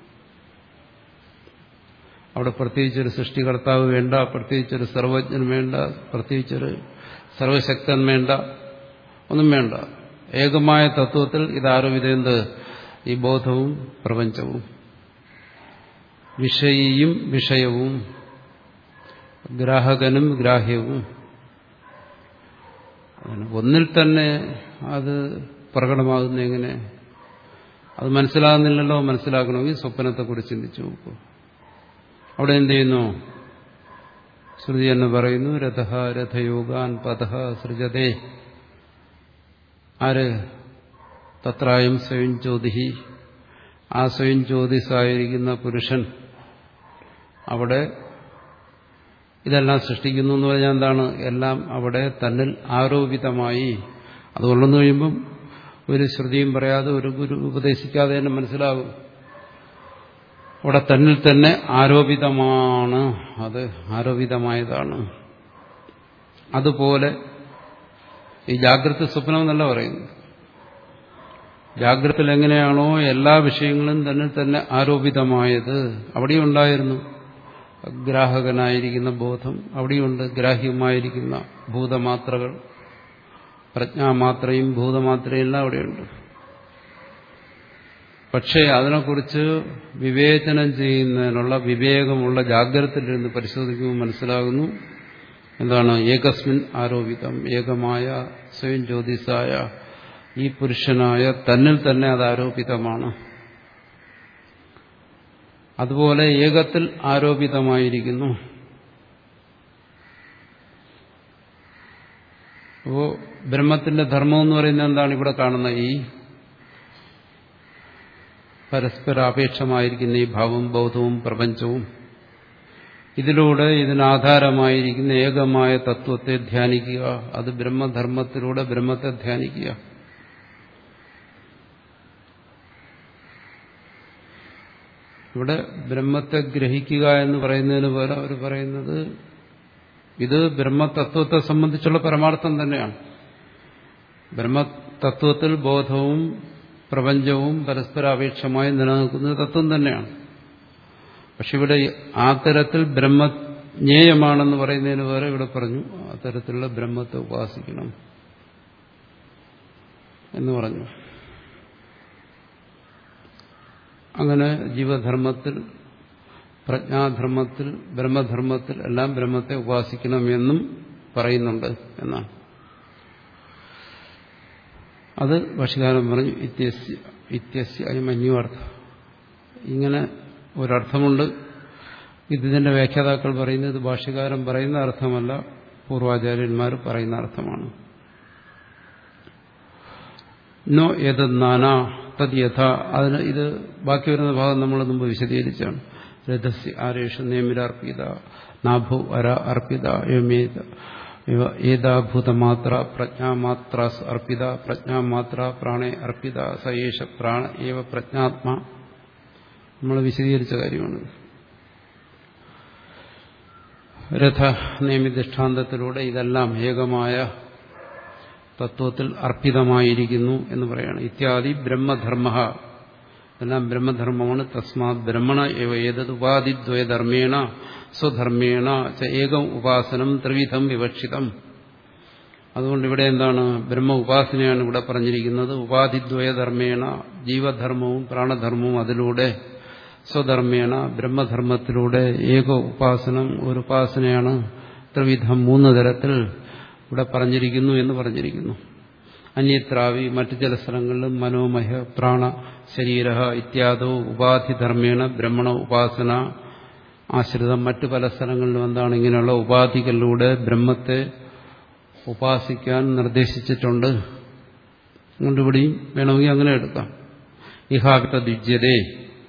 അവിടെ പ്രത്യേകിച്ചൊരു സൃഷ്ടികർത്താവ് വേണ്ട പ്രത്യേകിച്ചൊരു സർവജ്ഞൻ വേണ്ട പ്രത്യേകിച്ചൊരു സർവശക്തൻ വേണ്ട ഒന്നും വേണ്ട ഏകമായ തത്വത്തിൽ ഇത് ആരോപിതന്ത് ഈ ബോധവും പ്രപഞ്ചവും വിഷയിയും വിഷയവും ഗ്രാഹകനും ഗ്രാഹ്യവും ഒന്നിൽ തന്നെ അത് പ്രകടമാകുന്ന എങ്ങനെ അത് മനസ്സിലാകുന്നില്ലല്ലോ മനസ്സിലാക്കണമെങ്കിൽ സ്വപ്നത്തെക്കുറിച്ച് ചിന്തിച്ചു നോക്കൂ അവിടെ എന്ത് ചെയ്യുന്നു ശ്രുതി എന്ന് പറയുന്നു രഥ രഥയോഗാൻ പഥ സൃജതേ ആര് തത്രായം സ്വയം ജ്യോതിഹി ആ സ്വയം ജ്യോതിസായിരിക്കുന്ന പുരുഷൻ അവിടെ ഇതെല്ലാം സൃഷ്ടിക്കുന്നു എന്ന് പറഞ്ഞാൽ എന്താണ് എല്ലാം അവിടെ തന്നിൽ ആരോപിതമായി അതുകൊണ്ടെന്ന് കഴിയുമ്പം ഒരു ശ്രുതിയും പറയാതെ ഒരു ഗുരു ഉപദേശിക്കാതെ തന്നെ മനസ്സിലാകും അവിടെ തന്നിൽ തന്നെ ആരോപിതമാണ് അത് ആരോപിതമായതാണ് അതുപോലെ ഈ ജാഗ്രത സ്വപ്നം എന്നല്ല പറയുന്നത് ജാഗ്രതയിൽ എങ്ങനെയാണോ എല്ലാ വിഷയങ്ങളും തന്നിൽ തന്നെ ആരോപിതമായത് അവിടെയുണ്ടായിരുന്നു ഗ്രാഹകനായിരിക്കുന്ന ബോധം അവിടെയുണ്ട് ഗ്രാഹ്യമായിരിക്കുന്ന ഭൂതമാത്രകൾ പ്രജ്ഞാമാത്രയും ഭൂതമാത്രയും എല്ലാം അവിടെയുണ്ട് പക്ഷേ അതിനെക്കുറിച്ച് വിവേചനം ചെയ്യുന്നതിനുള്ള വിവേകമുള്ള ജാഗ്രതയിലിരുന്ന് പരിശോധിക്കുമ്പോൾ മനസ്സിലാകുന്നു എന്താണ് ഏകസ്മിൻ ആരോപിതം ഏകമായ സ്വയം ജ്യോതിസായ ഈ പുരുഷനായ തന്നിൽ തന്നെ അത് ആരോപിതമാണ് അതുപോലെ ഏകത്തിൽ ആരോപിതമായിരിക്കുന്നു അപ്പോ ബ്രഹ്മത്തിന്റെ ധർമ്മം എന്ന് പറയുന്നത് എന്താണ് ഇവിടെ കാണുന്ന ഈ പരസ്പരാപേക്ഷമായിരിക്കുന്ന ഈ ഭാവവും ബൗദ്ധവും പ്രപഞ്ചവും ഇതിലൂടെ ഇതിനാധാരമായിരിക്കുന്ന ഏകമായ തത്വത്തെ ധ്യാനിക്കുക അത് ബ്രഹ്മധർമ്മത്തിലൂടെ ബ്രഹ്മത്തെ ധ്യാനിക്കുക ഇവിടെ ബ്രഹ്മത്തെ ഗ്രഹിക്കുക എന്ന് പറയുന്നതിന് പോലെ അവർ പറയുന്നത് ഇത് ബ്രഹ്മതത്വത്തെ സംബന്ധിച്ചുള്ള പരമാർത്ഥം തന്നെയാണ് ബ്രഹ്മതത്വത്തിൽ ബോധവും പ്രപഞ്ചവും പരസ്പരാപേക്ഷമായി നിലനിൽക്കുന്ന തത്വം തന്നെയാണ് പക്ഷെ ഇവിടെ ആ തരത്തിൽ ബ്രഹ്മജ്ഞേയമാണെന്ന് പറയുന്നതിന് പകരം ഇവിടെ പറഞ്ഞു ആ തരത്തിലുള്ള ബ്രഹ്മത്തെ ഉപാസിക്കണം എന്ന് പറഞ്ഞു അങ്ങനെ ജീവധർമ്മത്തിൽ പ്രജ്ഞാധർമ്മത്തിൽ ബ്രഹ്മധർമ്മത്തിൽ എല്ലാം ബ്രഹ്മത്തെ ഉപാസിക്കണമെന്നും പറയുന്നുണ്ട് എന്നാണ് അത് ഭക്ഷ്യകാലം പറഞ്ഞു ഇത്യസ്യ ഇത്യസ്യ അയമന്യുവർത്ഥം ഇങ്ങനെ ഒരർത്ഥമുണ്ട് ഇതിന്റെ വ്യാഖ്യാതാക്കൾ പറയുന്നത് ഭാഷ്യകാരൻ പറയുന്ന അർത്ഥമല്ല പൂർവാചാര്യന്മാർ പറയുന്ന അർത്ഥമാണ് നോ ഏതന്നാനാ തത് യഥ അതിന് ഇത് ബാക്കി വരുന്ന ഭാഗം നമ്മൾ മുമ്പ് വിശദീകരിച്ചാണ് രഥസ്യ ആരേഷ നേമിരർപ്പിത നാഭു അര അർപ്പിത യമേത ഏതാഭൂതമാത്ര പ്രജ്ഞാമാത്ര അർപ്പിത പ്രജ്ഞാമാത്ര പ്രാണേ അർപ്പിത സയേഷ പ്രാണ ഏവ പ്രജ്ഞാത്മ നമ്മൾ വിശദീകരിച്ച കാര്യമാണ് രഥ നിയമിധിഷ്ഠാന്തത്തിലൂടെ ഇതെല്ലാം ഏകമായ തത്വത്തിൽ അർപ്പിതമായിരിക്കുന്നു എന്ന് പറയാണ് ഇത്യാദി ബ്രഹ്മധർമ്മ എല്ലാം ബ്രഹ്മധർമ്മമാണ് തസ്മാത് ബ്രഹ്മണ ഏവ ഏതത് ഉപാധിദ്വയധർമ്മേണ സ്വധർമ്മേണ ച ഏകം ഉപാസനം ത്രിവിധം വിവക്ഷിതം അതുകൊണ്ട് ഇവിടെ എന്താണ് ബ്രഹ്മ ഉപാസനയാണ് ഇവിടെ പറഞ്ഞിരിക്കുന്നത് ഉപാധിദ്വയധർമ്മേണ ജീവധർമ്മവും പ്രാണധർമ്മവും അതിലൂടെ സ്വധർമ്മേണ ബ്രഹ്മധർമ്മത്തിലൂടെ ഏക ഉപാസനം ഒരു ഉപാസനയാണ് ത്രിവിധം മൂന്ന് തരത്തിൽ ഇവിടെ പറഞ്ഞിരിക്കുന്നു എന്ന് പറഞ്ഞിരിക്കുന്നു അന്യത്രാവി മറ്റു ചില സ്ഥലങ്ങളിലും മനോമയ പ്രാണ ശരീര ഇത്യാദോ ഉപാധിധർമ്മേണ ബ്രഹ്മണ ഉപാസന ആശ്രിതം മറ്റു പല സ്ഥലങ്ങളിലും എന്താണ് ഇങ്ങനെയുള്ള ഉപാധികളിലൂടെ ബ്രഹ്മത്തെ ഉപാസിക്കാൻ നിർദ്ദേശിച്ചിട്ടുണ്ട് അതുകൊണ്ട് ഇവിടെയും വേണമെങ്കിൽ അങ്ങനെ എടുക്കാം ഇഹാവിത ദ്വിജ്യതേ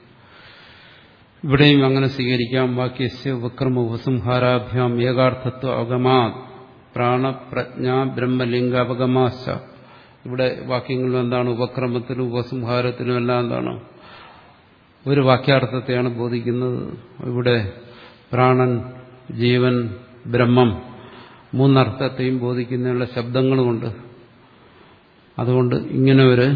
ഇവിടെയും അങ്ങനെ സ്വീകരിക്കാം വാക്യസ്യ വിക്രമ ഉപസംഹാരാഭ്യാം ഏകാർത്ഥത്വ അവഗമാ പ്രാണപ്രജ്ഞ ബ്രഹ്മലിംഗ അവഗമാശ ഇവിടെ വാക്യങ്ങളിലും എന്താണ് ഉപക്രമത്തിലും ഉപസംഹാരത്തിലും എല്ലാം എന്താണ് ഒരു വാക്യാർത്ഥത്തെയാണ് ബോധിക്കുന്നത് ഇവിടെ പ്രാണൻ ജീവൻ ബ്രഹ്മം മൂന്നർത്ഥത്തെയും ബോധിക്കുന്നതിനുള്ള ശബ്ദങ്ങളുമുണ്ട് അതുകൊണ്ട് ഇങ്ങനെ ഒരു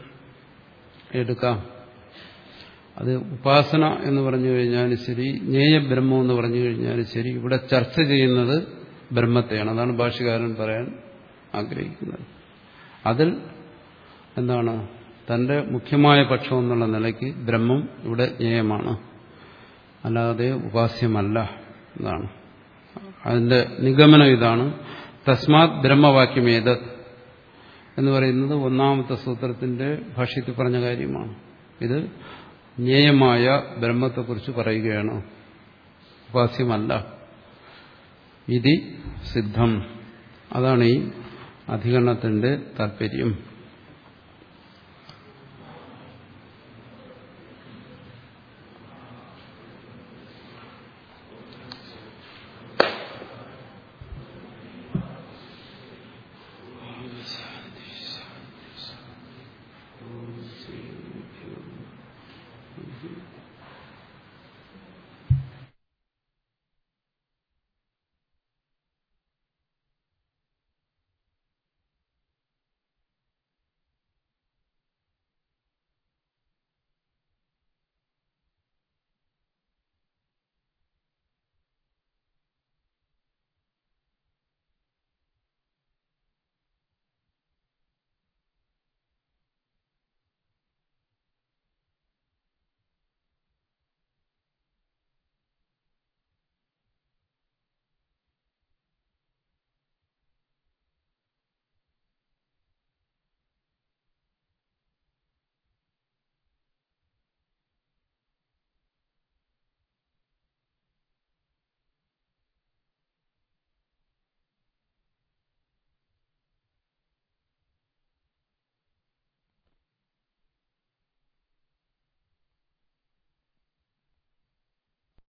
എടുക്കാം അത് ഉപാസന എന്ന് പറഞ്ഞു കഴിഞ്ഞാൽ ശരി ജ്ഞേയബ്രഹ്മം എന്ന് പറഞ്ഞു കഴിഞ്ഞാൽ ശരി ഇവിടെ ചർച്ച ചെയ്യുന്നത് ബ്രഹ്മത്തെയാണ് അതാണ് ഭാഷകാരൻ പറയാൻ ആഗ്രഹിക്കുന്നത് അതിൽ എന്താണ് തന്റെ മുഖ്യമായ പക്ഷം എന്നുള്ള നിലയ്ക്ക് ബ്രഹ്മം ഇവിടെ ജ്ഞേയമാണ് അല്ലാതെ ഉപാസ്യമല്ല എന്നാണ് അതിന്റെ നിഗമനം ഇതാണ് തസ്മാത് ബ്രഹ്മവാക്യമേതത് എന്ന് പറയുന്നത് ഒന്നാമത്തെ സൂത്രത്തിന്റെ ഭാഷ്യത്തിൽ പറഞ്ഞ കാര്യമാണ് ഇത് ജ്ഞേയമായ ബ്രഹ്മത്തെക്കുറിച്ച് പറയുകയാണ് ഉപാസ്യമല്ല ഇതി സിദ്ധം അതാണ് ഈ അധികരണത്തിന്റെ താല്പര്യം